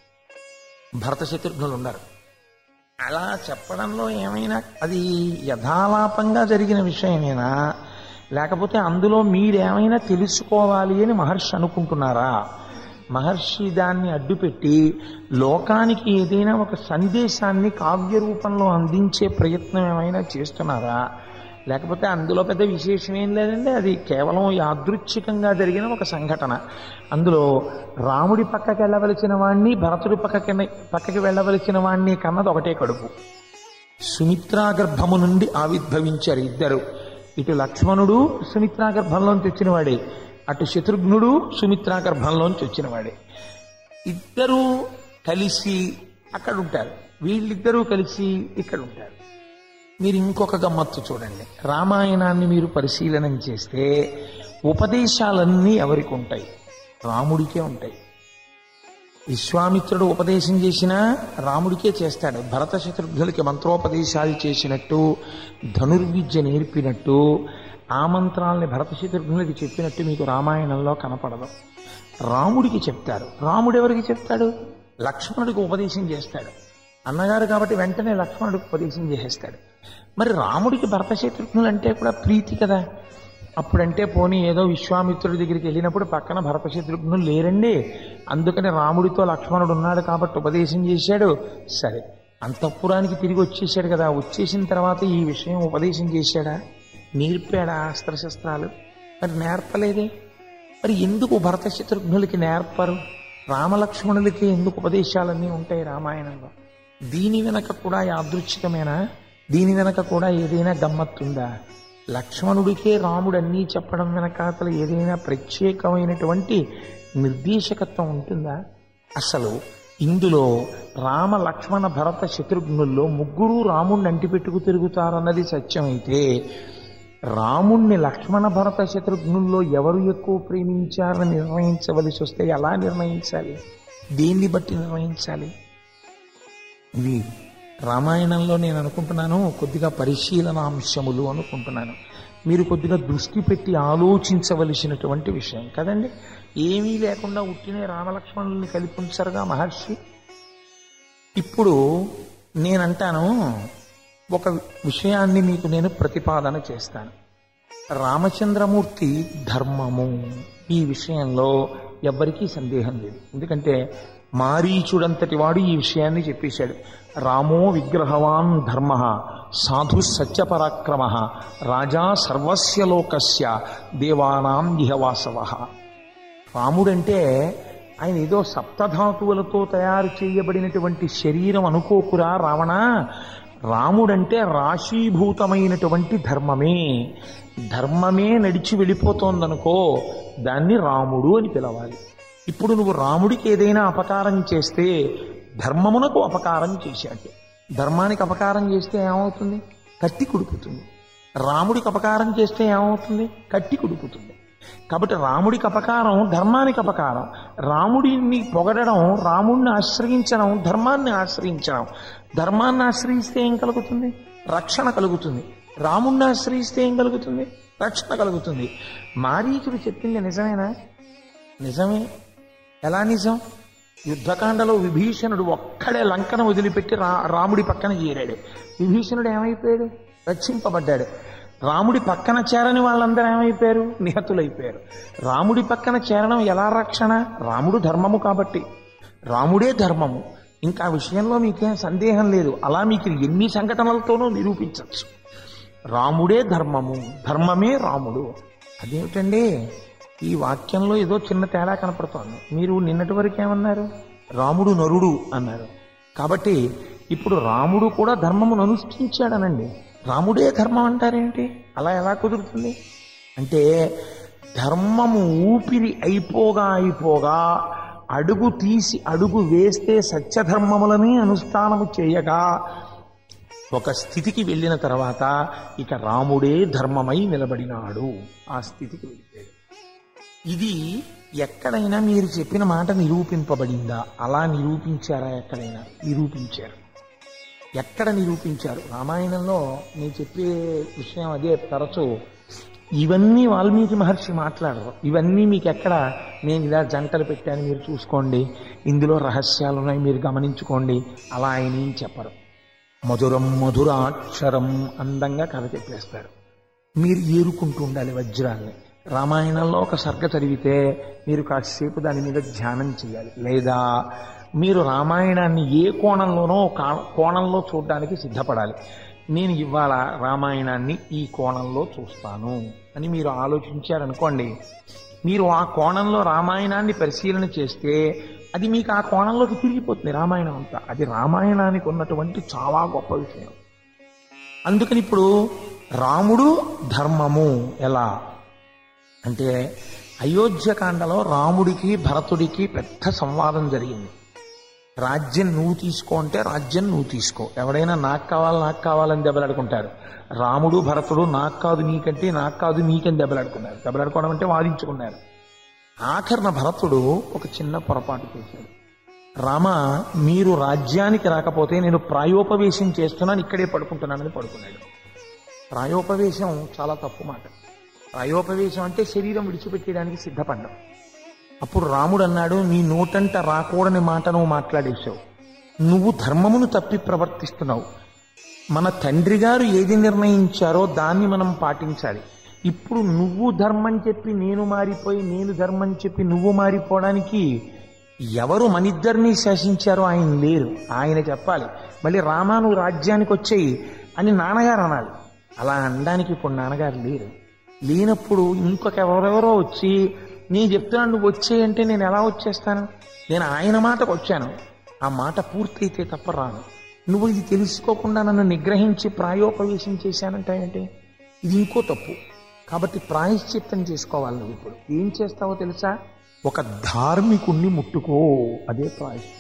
భరత శత్రుఘ్నులు ఉన్నారు అలా చెప్పడంలో ఏమైనా అది యథాలాపంగా జరిగిన విషయమేనా లేకపోతే అందులో మీరేమైనా తెలుసుకోవాలి అని మహర్షి అనుకుంటున్నారా మహర్షి దాన్ని అడ్డుపెట్టి లోకానికి ఏదైనా ఒక సందేశాన్ని కావ్య రూపంలో అందించే ప్రయత్నం ఏమైనా చేస్తున్నారా లేకపోతే అందులో పెద్ద విశేషం ఏం లేదండి అది కేవలం యాదృచ్ఛికంగా జరిగిన ఒక సంఘటన అందులో రాముడి పక్కకి వెళ్ళవలసిన వాణ్ణి భరతుడి పక్కకి పక్కకి వెళ్ళవలసిన వాణ్ణి కన్నది ఒకటే కడుపు సుమిత్రా గర్భము నుండి ఆవిర్భవించారు ఇద్దరు ఇటు లక్ష్మణుడు సుమిత్రా గర్భంలోంచి వచ్చినవాడే అటు శత్రుఘ్నుడు సుమిత్రా గర్భంలోంచి వచ్చినవాడే ఇద్దరూ కలిసి అక్కడ ఉంటారు వీళ్ళిద్దరూ కలిసి ఇక్కడ ఉంటారు మీరు ఇంకొక గమ్మత్తు చూడండి రామాయణాన్ని మీరు పరిశీలనం చేస్తే ఉపదేశాలన్నీ ఎవరికి ఉంటాయి రాముడికే ఉంటాయి విశ్వామిత్రుడు ఉపదేశం చేసినా రాముడికే చేస్తాడు భరత శత్రుఘ్నులకి మంత్రోపదేశాలు చేసినట్టు ధనుర్విద్య నేర్పినట్టు ఆ మంత్రాల్ని భరత శత్రుఘ్నులకి చెప్పినట్టు మీకు రామాయణంలో కనపడదు రాముడికి చెప్తారు రాముడు ఎవరికి చెప్తాడు లక్ష్మణుడికి ఉపదేశం చేస్తాడు అన్నగారు కాబట్టి వెంటనే లక్ష్మణుడికి ఉపదేశం చేసేస్తాడు మరి రాముడికి భరత శత్రుఘ్నులు అంటే కూడా ప్రీతి కదా అప్పుడంటే పోనీ ఏదో విశ్వామిత్రుడి దగ్గరికి వెళ్ళినప్పుడు పక్కన భరత శత్రుఘ్నులు లేరండి అందుకని రాముడితో లక్ష్మణుడు ఉన్నాడు కాబట్టి ఉపదేశం చేశాడు సరే అంతఃపురానికి తిరిగి వచ్చేసాడు కదా వచ్చేసిన తర్వాత ఈ విషయం ఉపదేశం చేశాడా నేర్పాడా అస్త్రశస్త్రాలు మరి నేర్పలేదే మరి ఎందుకు భరత శత్రుఘ్నులకి నేర్పరు రామలక్ష్మణులకి ఎందుకు ఉపదేశాలన్నీ ఉంటాయి రామాయణంలో దీని వెనక కూడా యాదృచ్ఛికమేనా దీని వెనక కూడా ఏదైనా గమ్మత్తుందా లక్ష్మణుడికే రాముడు అన్నీ చెప్పడం వెనక అసలు ఏదైనా ప్రత్యేకమైనటువంటి నిర్దేశకత్వం ఉంటుందా అసలు ఇందులో రామ లక్ష్మణ భరత శత్రుఘ్నుల్లో ముగ్గురు రాముణ్ణి అంటిపెట్టుకు తిరుగుతారన్నది సత్యమైతే రాముణ్ణి లక్ష్మణ భరత శత్రుఘ్నుల్లో ఎవరు ఎక్కువ ప్రేమించారని నిర్ణయించవలసి వస్తే ఎలా నిర్ణయించాలి దేన్ని బట్టి నిర్ణయించాలి ఇవి రామాయణంలో నేను అనుకుంటున్నాను కొద్దిగా పరిశీలనాంశములు అనుకుంటున్నాను మీరు కొద్దిగా దృష్టి పెట్టి ఆలోచించవలసినటువంటి విషయం కదండి ఏమీ లేకుండా ఉట్టినే రామలక్ష్మణుల్ని కలిపి ఉంచారుగా మహర్షి ఇప్పుడు నేనంటాను ఒక విషయాన్ని మీకు నేను ప్రతిపాదన చేస్తాను రామచంద్రమూర్తి ధర్మము ఈ విషయంలో ఎవ్వరికీ సందేహం లేదు ఎందుకంటే మారీచుడంతటి వాడు ఈ విషయాన్ని చెప్పేశాడు రామో విగ్రహవాన్ ధర్మ సాధు సత్యపరాక్రమ రాజా సర్వస్య లోకస్య దేవానాం ఇహవాసవ రాముడంటే ఆయన ఏదో సప్తధాతువులతో తయారు చేయబడినటువంటి శరీరం అనుకోకురా రావణ రాముడంటే రాశీభూతమైనటువంటి ధర్మమే ధర్మమే నడిచి వెళ్ళిపోతోందనుకో దాన్ని రాముడు అని పిలవాలి ఇప్పుడు నువ్వు రాముడికి ఏదైనా అపకారం చేస్తే ధర్మమునకు అపకారం చేశాడు ధర్మానికి అపకారం చేస్తే ఏమవుతుంది కత్తి కుడుపుతుంది రాముడికి అపకారం చేస్తే ఏమవుతుంది కట్టి కుడుపుతుంది కాబట్టి రాముడికి అపకారం ధర్మానికి అపకారం రాముడిని పొగడడం రాముడిని ఆశ్రయించడం ధర్మాన్ని ఆశ్రయించడం ధర్మాన్ని ఆశ్రయిస్తే ఏం కలుగుతుంది రక్షణ కలుగుతుంది రాముడిని ఆశ్రయిస్తే ఏం కలుగుతుంది రక్షణ కలుగుతుంది మారీచుడు చెప్పింది నిజమేనా నిజమే ఎలా నిజం యుద్ధకాండలో విభీషణుడు ఒక్కడే లంకను వదిలిపెట్టి రా రాముడి పక్కన చేరాడు విభీషణుడు ఏమైపోయాడు రక్షింపబడ్డాడు రాముడి పక్కన చేరని వాళ్ళందరూ ఏమైపోయారు నిహతులైపోయారు రాముడి పక్కన చేరడం ఎలా రక్షణ రాముడు ధర్మము కాబట్టి రాముడే ధర్మము ఇంకా ఆ విషయంలో మీకేం సందేహం లేదు అలా మీకు ఎన్ని సంఘటనలతోనూ నిరూపించవచ్చు రాముడే ధర్మము ధర్మమే రాముడు అదేమిటండి ఈ వాక్యంలో ఏదో చిన్న తేడా కనపడుతోంది మీరు నిన్నటి వరకు ఏమన్నారు రాముడు నరుడు అన్నారు కాబట్టి ఇప్పుడు రాముడు కూడా ధర్మమును అనుష్ఠించాడనండి రాముడే ధర్మం అంటారేంటి అలా ఎలా కుదురుతుంది అంటే ధర్మము ఊపిరి అయిపోగా అయిపోగా అడుగు తీసి అడుగు వేస్తే సత్యధర్మములని అనుష్ఠానము చేయగా ఒక స్థితికి వెళ్ళిన తర్వాత ఇక రాముడే ధర్మమై నిలబడినాడు ఆ స్థితికి వెళ్ళిపోయాడు ఇది ఎక్కడైనా మీరు చెప్పిన మాట నిరూపింపబడిందా అలా నిరూపించారా ఎక్కడైనా నిరూపించారు ఎక్కడ నిరూపించారు రామాయణంలో నేను చెప్పే విషయం అదే తరచు ఇవన్నీ వాల్మీకి మహర్షి మాట్లాడరు ఇవన్నీ మీకు ఎక్కడ నేను ఇలా జంటలు పెట్టాను మీరు చూసుకోండి ఇందులో రహస్యాలు ఉన్నాయి మీరు గమనించుకోండి అలా ఆయన ఏం చెప్పరు మధురం మధురాక్షరం అందంగా కథ చెప్పేస్తారు మీరు ఏరుకుంటూ ఉండాలి వజ్రాల్ని రామాయణంలో ఒక సర్గ చదివితే మీరు కాసేపు దాని మీద ధ్యానం చేయాలి లేదా మీరు రామాయణాన్ని ఏ కోణంలోనో ఒక కోణంలో చూడడానికి సిద్ధపడాలి నేను ఇవాళ రామాయణాన్ని ఈ కోణంలో చూస్తాను అని మీరు ఆలోచించారనుకోండి మీరు ఆ కోణంలో రామాయణాన్ని పరిశీలన చేస్తే అది మీకు ఆ కోణంలోకి తిరిగిపోతుంది రామాయణం అంతా అది రామాయణానికి ఉన్నటువంటి చాలా గొప్ప విషయం అందుకని ఇప్పుడు రాముడు ధర్మము ఎలా అంటే అయోధ్యకాండలో రాముడికి భరతుడికి పెద్ద సంవాదం జరిగింది రాజ్యం నువ్వు తీసుకో అంటే రాజ్యం నువ్వు తీసుకో ఎవడైనా నాకు కావాలి నాకు కావాలని దెబ్బలాడుకుంటారు రాముడు భరతుడు నాకు కాదు నీకంటే నాకు కాదు నీకని దెబ్బలాడుకున్నారు దెబ్బలాడుకోవడం అంటే వాదించుకున్నారు ఆఖరణ భరతుడు ఒక చిన్న పొరపాటు చేశాడు రామ మీరు రాజ్యానికి రాకపోతే నేను ప్రాయోపవేశం చేస్తున్నాను ఇక్కడే పడుకుంటున్నానని పడుకున్నాడు ప్రాయోపవేశం చాలా తప్పు మాట ప్రాయోపవేశం అంటే శరీరం విడిచిపెట్టేయడానికి సిద్ధపడ్డం అప్పుడు రాముడు అన్నాడు నీ నోటంట రాకూడని మాట నువ్వు మాట్లాడేశావు నువ్వు ధర్మమును తప్పి ప్రవర్తిస్తున్నావు మన తండ్రి గారు ఏది నిర్ణయించారో దాన్ని మనం పాటించాలి ఇప్పుడు నువ్వు ధర్మం చెప్పి నేను మారిపోయి నేను ధర్మం చెప్పి నువ్వు మారిపోవడానికి ఎవరు మనిద్దరినీ శాసించారో ఆయన లేరు ఆయన చెప్పాలి మళ్ళీ రామా నువ్వు రాజ్యానికి వచ్చేయి అని నాన్నగారు అనాలి అలా అనడానికి ఇప్పుడు నాన్నగారు లేరు లేనప్పుడు ఇంకొక ఎవరెవరో వచ్చి నేను చెప్తున్నాను నువ్వు వచ్చేయంటే నేను ఎలా వచ్చేస్తాను నేను ఆయన మాటకు వచ్చాను ఆ మాట పూర్తయితే తప్ప రాను నువ్వు ఇది తెలుసుకోకుండా నన్ను నిగ్రహించి ప్రాయోపవేశం చేశానంటాయంటే ఇది ఇంకో తప్పు కాబట్టి ప్రాయశ్చిత్తం చేసుకోవాలి నువ్వు ఇప్పుడు ఏం చేస్తావో తెలుసా ఒక ధార్మికుణ్ణి ముట్టుకో అదే ప్రాయశ్చిత్తం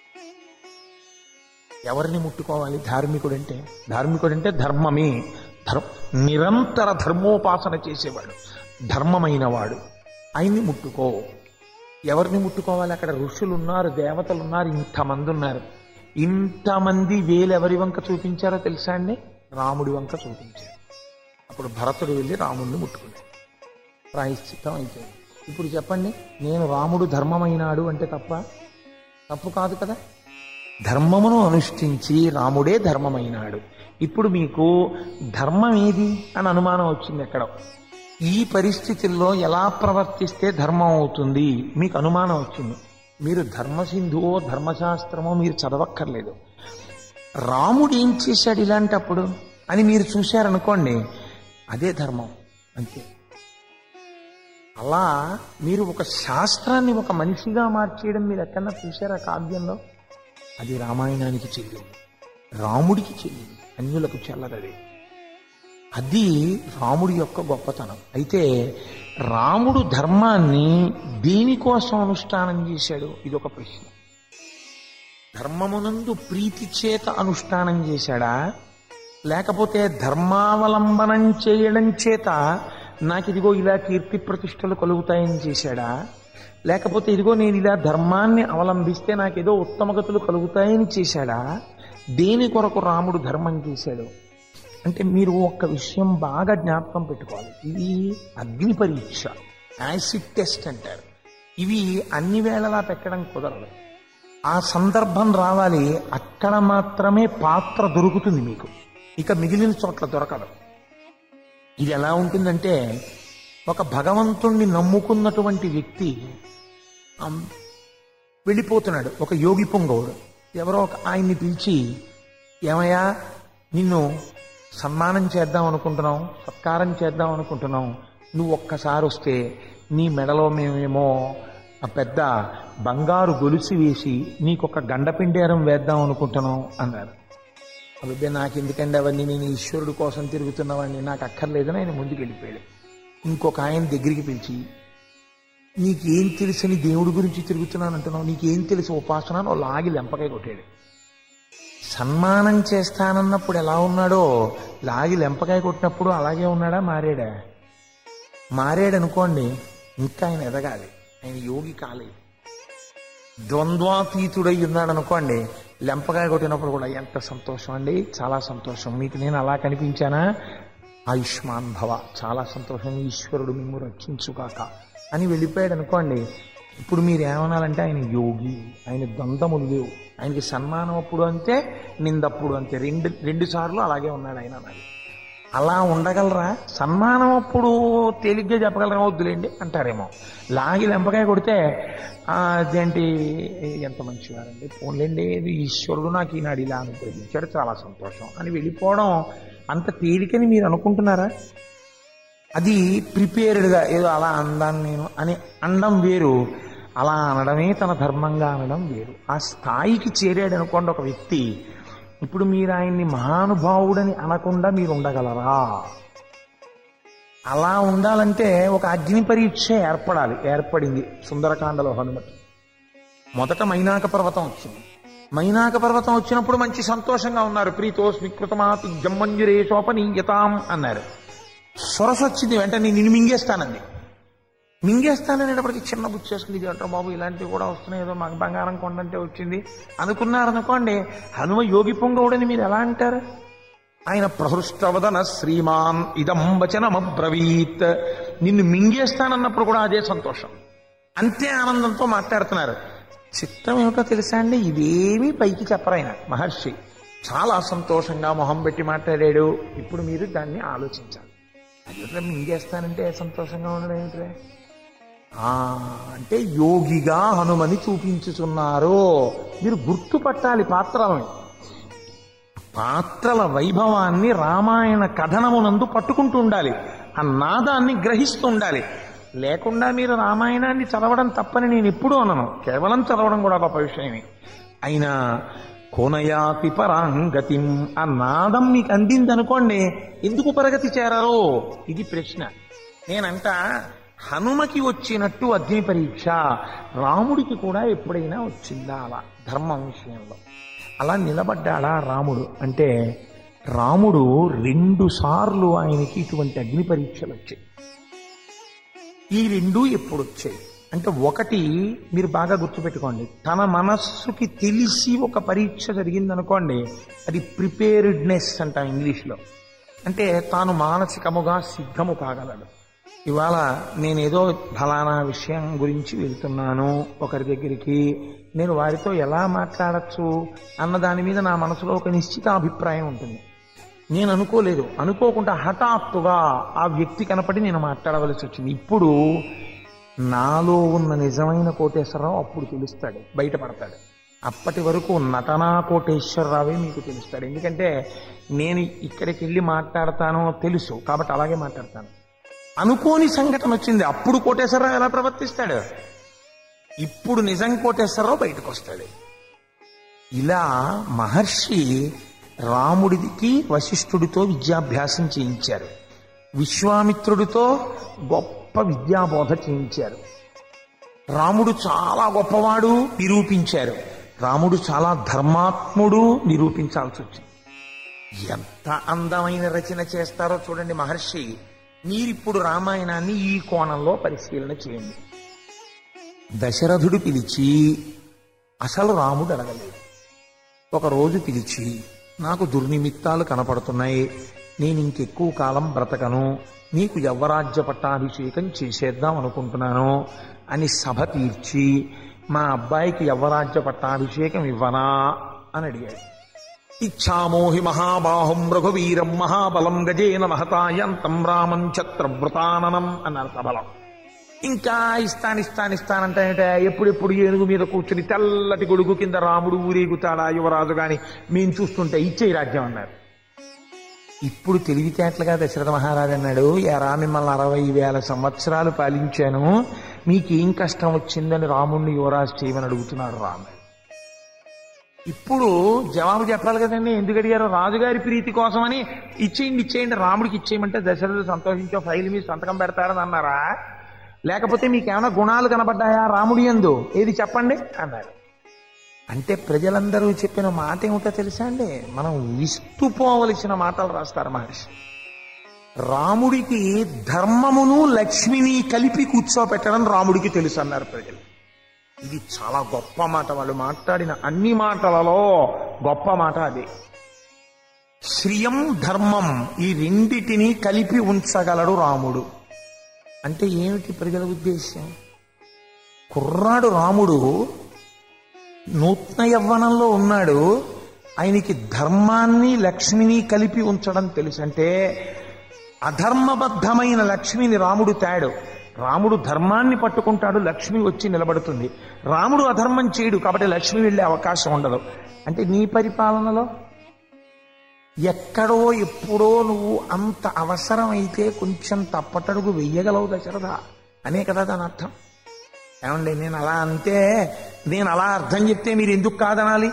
ఎవరిని ముట్టుకోవాలి ధార్మికుడంటే ధార్మికుడంటే ధర్మమే ధర్మ నిరంతర ధర్మోపాసన చేసేవాడు ధర్మమైన వాడు ఆయన్ని ముట్టుకో ఎవరిని ముట్టుకోవాలి అక్కడ ఋషులు ఉన్నారు దేవతలు ఉన్నారు ఇంతమంది ఉన్నారు ఇంతమంది వేలెవరి వంక చూపించారో తెలుసా అండి రాముడి వంక చూపించారు అప్పుడు భరతుడు వెళ్ళి రాముడిని ముట్టుకున్నాడు ప్రాయశ్చిత్తం అయిపోయింది ఇప్పుడు చెప్పండి నేను రాముడు ధర్మమైనాడు అంటే తప్ప తప్పు కాదు కదా ధర్మమును అనుష్ఠించి రాముడే ధర్మమైనాడు ఇప్పుడు మీకు ధర్మం ఏది అని అనుమానం వచ్చింది ఎక్కడ ఈ పరిస్థితుల్లో ఎలా ప్రవర్తిస్తే ధర్మం అవుతుంది మీకు అనుమానం వచ్చింది మీరు ధర్మసింధువో ధర్మశాస్త్రమో మీరు చదవక్కర్లేదు రాముడు ఏం చేశాడు ఇలాంటప్పుడు అని మీరు చూశారనుకోండి అదే ధర్మం అంతే అలా మీరు ఒక శాస్త్రాన్ని ఒక మనిషిగా మార్చేయడం మీరు ఎక్కడన్నా చూసారా కావ్యంలో అది రామాయణానికి చెల్లింది రాముడికి చెల్లింది అన్యులకు చెల్లదది అది రాముడి యొక్క గొప్పతనం అయితే రాముడు ధర్మాన్ని దేనికోసం అనుష్ఠానం చేశాడు ఇది ఒక ప్రశ్న ధర్మమునందు ప్రీతి చేత అనుష్ఠానం చేశాడా లేకపోతే ధర్మావలంబనం చేయడం చేత నాకు ఇదిగో ఇలా కీర్తి ప్రతిష్టలు కలుగుతాయని చేశాడా లేకపోతే ఇదిగో నేను ఇలా ధర్మాన్ని అవలంబిస్తే నాకేదో ఉత్తమగతులు కలుగుతాయని చేశాడా దేని కొరకు రాముడు ధర్మం చేశాడు అంటే మీరు ఒక్క విషయం బాగా జ్ఞాపకం పెట్టుకోవాలి ఇది అగ్ని పరీక్ష యాసిడ్ టెస్ట్ అంటారు ఇవి అన్ని వేళలా పెట్టడం కుదరదు ఆ సందర్భం రావాలి అక్కడ మాత్రమే పాత్ర దొరుకుతుంది మీకు ఇక మిగిలిన చోట్ల దొరకదు ఇది ఎలా ఉంటుందంటే ఒక భగవంతుణ్ణి నమ్ముకున్నటువంటి వ్యక్తి అం- వెళ్ళిపోతున్నాడు ఒక యోగి పొంగవుడు ఎవరో ఒక ఆయన్ని పిలిచి ఏమయ్యా నిన్ను సన్మానం చేద్దాం అనుకుంటున్నాం సత్కారం చేద్దాం అనుకుంటున్నాం నువ్వు ఒక్కసారి వస్తే నీ మెడలో మేమేమో ఆ పెద్ద బంగారు గొలుసు వేసి నీకొక గండపిండేరం వేద్దాం అనుకుంటున్నాం అన్నారు అబ్బే నాకు ఎందుకండి అవన్నీ నేను ఈశ్వరుడు కోసం తిరుగుతున్నవాడిని నాకు అక్కర్లేదని ఆయన ముందుకు వెళ్ళిపోయాడు ఇంకొక ఆయన దగ్గరికి పిలిచి నీకేం తెలుసని దేవుడి గురించి తిరుగుతున్నాను అంటున్నావు నీకేం తెలుసు ఉపాసన అని ఓ లాగి లెంపకాయ కొట్టాడు సన్మానం చేస్తానన్నప్పుడు ఎలా ఉన్నాడో లాగి లెంపకాయ కొట్టినప్పుడు అలాగే ఉన్నాడా మారాడా మారాడు అనుకోండి ఇంకా ఆయన ఎదగాలి ఆయన యోగి కాలేదు ద్వంద్వాతీతుడై ఉన్నాడు అనుకోండి లెంపకాయ కొట్టినప్పుడు కూడా ఎంత సంతోషం అండి చాలా సంతోషం మీకు నేను అలా కనిపించానా ఆయుష్మాన్ భవ చాలా సంతోషం ఈశ్వరుడు మిమ్ము రక్షించుగాక అని వెళ్ళిపోయాడు అనుకోండి ఇప్పుడు మీరు ఏమనాలంటే ఆయన యోగి ఆయన ద్వంద్వములు లేవు ఆయనకి సన్మానం అప్పుడు అంతే నిందప్పుడు అంతే రెండు రెండు సార్లు అలాగే ఉన్నాడు ఆయన అన్నది అలా ఉండగలరా సన్మానం అప్పుడు తేలిగ్గా చెప్పగలరా వద్దులేండి అంటారేమో లాగి లెంపకాయ కొడితే "ఆ, అదేంటి ఎంత మంచివారండి పోన్లేండి ఇది ఈశ్వరుడు నాకు ఈనాడు ఇలా అనుగ్రహించాడు చాలా సంతోషం అని వెళ్ళిపోవడం అంత తేలికని మీరు అనుకుంటున్నారా అది ప్రిపేర్డ్గా ఏదో అలా అందాను నేను అని అనడం వేరు అలా అనడమే తన ధర్మంగా అనడం వేరు ఆ స్థాయికి చేరాడు అనుకోండి ఒక వ్యక్తి ఇప్పుడు మీరు ఆయన్ని మహానుభావుడని అనకుండా మీరు ఉండగలరా అలా ఉండాలంటే ఒక అగ్ని పరీక్ష ఏర్పడాలి ఏర్పడింది సుందరకాండలో హనుమతి మొదట మైనాక పర్వతం వచ్చింది మైనాక పర్వతం వచ్చినప్పుడు మంచి సంతోషంగా ఉన్నారు ప్రీతోస్మి కృతమాతి జమ్మంజురేషోపనీయతాం అన్నారు సొరస వచ్చింది వెంటనే నేను మింగేస్తానంది మింగేస్తాననేటప్పటికి చిన్న బుచ్చి చేసుకుని ఇది అంటారు బాబు ఇలాంటివి కూడా వస్తున్నాయి ఏదో మాకు బంగారం కొండంటే వచ్చింది అనుకున్నారనుకోండి హనుమ యోగి పొంగవుడని మీరు ఎలా అంటారు ఆయన ప్రహృష్టవదన శ్రీమాన్ ఇదం వచనమబ్రవీత్ నిన్ను మింగేస్తానన్నప్పుడు కూడా అదే సంతోషం అంతే ఆనందంతో మాట్లాడుతున్నారు చిత్రం ఏమిటో తెలుసా అండి ఇవేమీ పైకి చెప్పరాయన మహర్షి చాలా సంతోషంగా మొహం పెట్టి మాట్లాడాడు ఇప్పుడు మీరు దాన్ని ఆలోచించాలి అదే మింగేస్తానంటే సంతోషంగా ఉండడం ఏమిట్రే ఆ, అంటే యోగిగా హనుమని చూపించుతున్నారు మీరు గుర్తుపట్టాలి పాత్రలని పాత్రల వైభవాన్ని రామాయణ కథనమునందు పట్టుకుంటూ ఉండాలి ఆ నాదాన్ని గ్రహిస్తూ ఉండాలి లేకుండా మీరు రామాయణాన్ని చదవడం తప్పని నేను ఎప్పుడూ అనను కేవలం చదవడం కూడా గొప్ప విషయమే అయినా కోనయాపి పరాంగతిం ఆ నాదం మీకు అందింది అనుకోండి ఎందుకు పరగతి చేరారో ఇది ప్రశ్న నేనంట హనుమకి వచ్చినట్టు అగ్ని పరీక్ష రాముడికి కూడా ఎప్పుడైనా వచ్చిందా అలా ధర్మం విషయంలో అలా నిలబడ్డాడా రాముడు అంటే రాముడు రెండు సార్లు ఆయనకి ఇటువంటి అగ్ని పరీక్షలు వచ్చాయి ఈ రెండు ఎప్పుడు వచ్చాయి అంటే ఒకటి మీరు బాగా గుర్తుపెట్టుకోండి తన మనస్సుకి తెలిసి ఒక పరీక్ష జరిగిందనుకోండి అది ప్రిపేర్డ్నెస్ అంటాం ఇంగ్లీష్లో అంటే తాను మానసికముగా సిద్ధము కాగలడు ఇవాళ నేనేదో ఫలానా విషయం గురించి వెళ్తున్నాను ఒకరి దగ్గరికి నేను వారితో ఎలా మాట్లాడచ్చు అన్న దాని మీద నా మనసులో ఒక నిశ్చిత అభిప్రాయం ఉంటుంది నేను అనుకోలేదు అనుకోకుండా హఠాత్తుగా ఆ వ్యక్తి కనపడి నేను మాట్లాడవలసి వచ్చింది ఇప్పుడు నాలో ఉన్న నిజమైన కోటేశ్వరరావు అప్పుడు తెలుస్తాడు బయటపడతాడు అప్పటి వరకు నటనా కోటేశ్వరరావే మీకు తెలుస్తాడు ఎందుకంటే నేను ఇక్కడికి వెళ్ళి మాట్లాడతానో తెలుసు కాబట్టి అలాగే మాట్లాడతాను అనుకోని సంఘటన వచ్చింది అప్పుడు కోటేశ్వరరావు ఎలా ప్రవర్తిస్తాడు ఇప్పుడు నిజం కోటేశ్వరరావు బయటకు వస్తాడు ఇలా మహర్షి రాముడికి వశిష్ఠుడితో విద్యాభ్యాసం చేయించారు విశ్వామిత్రుడితో గొప్ప విద్యాబోధ చేయించారు రాముడు చాలా గొప్పవాడు నిరూపించారు రాముడు చాలా ధర్మాత్ముడు నిరూపించాల్సి వచ్చింది ఎంత అందమైన రచన చేస్తారో చూడండి మహర్షి మీరిప్పుడు రామాయణాన్ని ఈ కోణంలో పరిశీలన చేయండి దశరథుడు పిలిచి అసలు రాముడు అడగలేదు ఒక రోజు పిలిచి నాకు దుర్నిమిత్తాలు కనపడుతున్నాయి నేను ఇంకెక్కువ కాలం బ్రతకను నీకు యవ్వరాజ్య పట్టాభిషేకం చేసేద్దాం అనుకుంటున్నాను అని సభ తీర్చి మా అబ్బాయికి యవ్వరాజ్య పట్టాభిషేకం ఇవ్వనా అని అడిగాడు ఇచ్చామోహి మహాబాహుం రఘువీరం మహాబలం గజేన మహతాయంతం రామం ఛత్రవ్రతాననం అన్నారు సభలో ఇంకా ఇస్తాను ఇస్తాను ఇస్తానంటే ఎప్పుడెప్పుడు ఏనుగు మీద కూర్చుని తెల్లటి గొడుగు కింద రాముడు ఊరేగుతాడా యువరాజు గాని మేము చూస్తుంటే ఇచ్చే రాజ్యం అన్నారు ఇప్పుడు తెలివితేటలుగా దశరథ మహారాజు అన్నాడు ఎరా మిమ్మల్ని అరవై వేల సంవత్సరాలు పాలించాను మీకేం కష్టం వచ్చిందని రాముణ్ణి యువరాజు చేయమని అడుగుతున్నాడు రాముడు ఇప్పుడు జవాబు చెప్పాలి కదండి ఎందుకు అడిగారు రాజుగారి ప్రీతి కోసమని ఇచ్చేయండి ఇచ్చేయండి రాముడికి ఇచ్చేయమంటే దశరథుడు సంతోషించో ఫైల్ మీద సంతకం పెడతారని అన్నారా లేకపోతే మీకేమైనా గుణాలు కనపడ్డాయా రాముడి ఎందు ఏది చెప్పండి అన్నారు అంటే ప్రజలందరూ చెప్పిన మాట ఏమిటో తెలుసా అండి మనం విస్తుపోవలసిన మాటలు రాస్తారు మహర్షి రాముడికి ధర్మమును లక్ష్మిని కలిపి కూర్చోపెట్టడం రాముడికి తెలుసు అన్నారు ప్రజలు ఇది చాలా గొప్ప మాట వాళ్ళు మాట్లాడిన అన్ని మాటలలో గొప్ప మాట అదే శ్రియం ధర్మం ఈ రెండిటిని కలిపి ఉంచగలడు రాముడు అంటే ఏమిటి ప్రజల ఉద్దేశ్యం కుర్రాడు రాముడు నూతన యవ్వనంలో ఉన్నాడు ఆయనకి ధర్మాన్ని లక్ష్మిని కలిపి ఉంచడం తెలుసు అంటే అధర్మబద్ధమైన లక్ష్మిని రాముడు తాడు రాముడు ధర్మాన్ని పట్టుకుంటాడు లక్ష్మి వచ్చి నిలబడుతుంది రాముడు అధర్మం చేయడు కాబట్టి లక్ష్మి వెళ్ళే అవకాశం ఉండదు అంటే నీ పరిపాలనలో ఎక్కడో ఎప్పుడో నువ్వు అంత అవసరమైతే కొంచెం తప్పటడుగు వెయ్యగలవు దశరథ అనే కదా దాని అర్థం ఏమండి నేను అలా అంతే నేను అలా అర్థం చెప్తే మీరు ఎందుకు కాదనాలి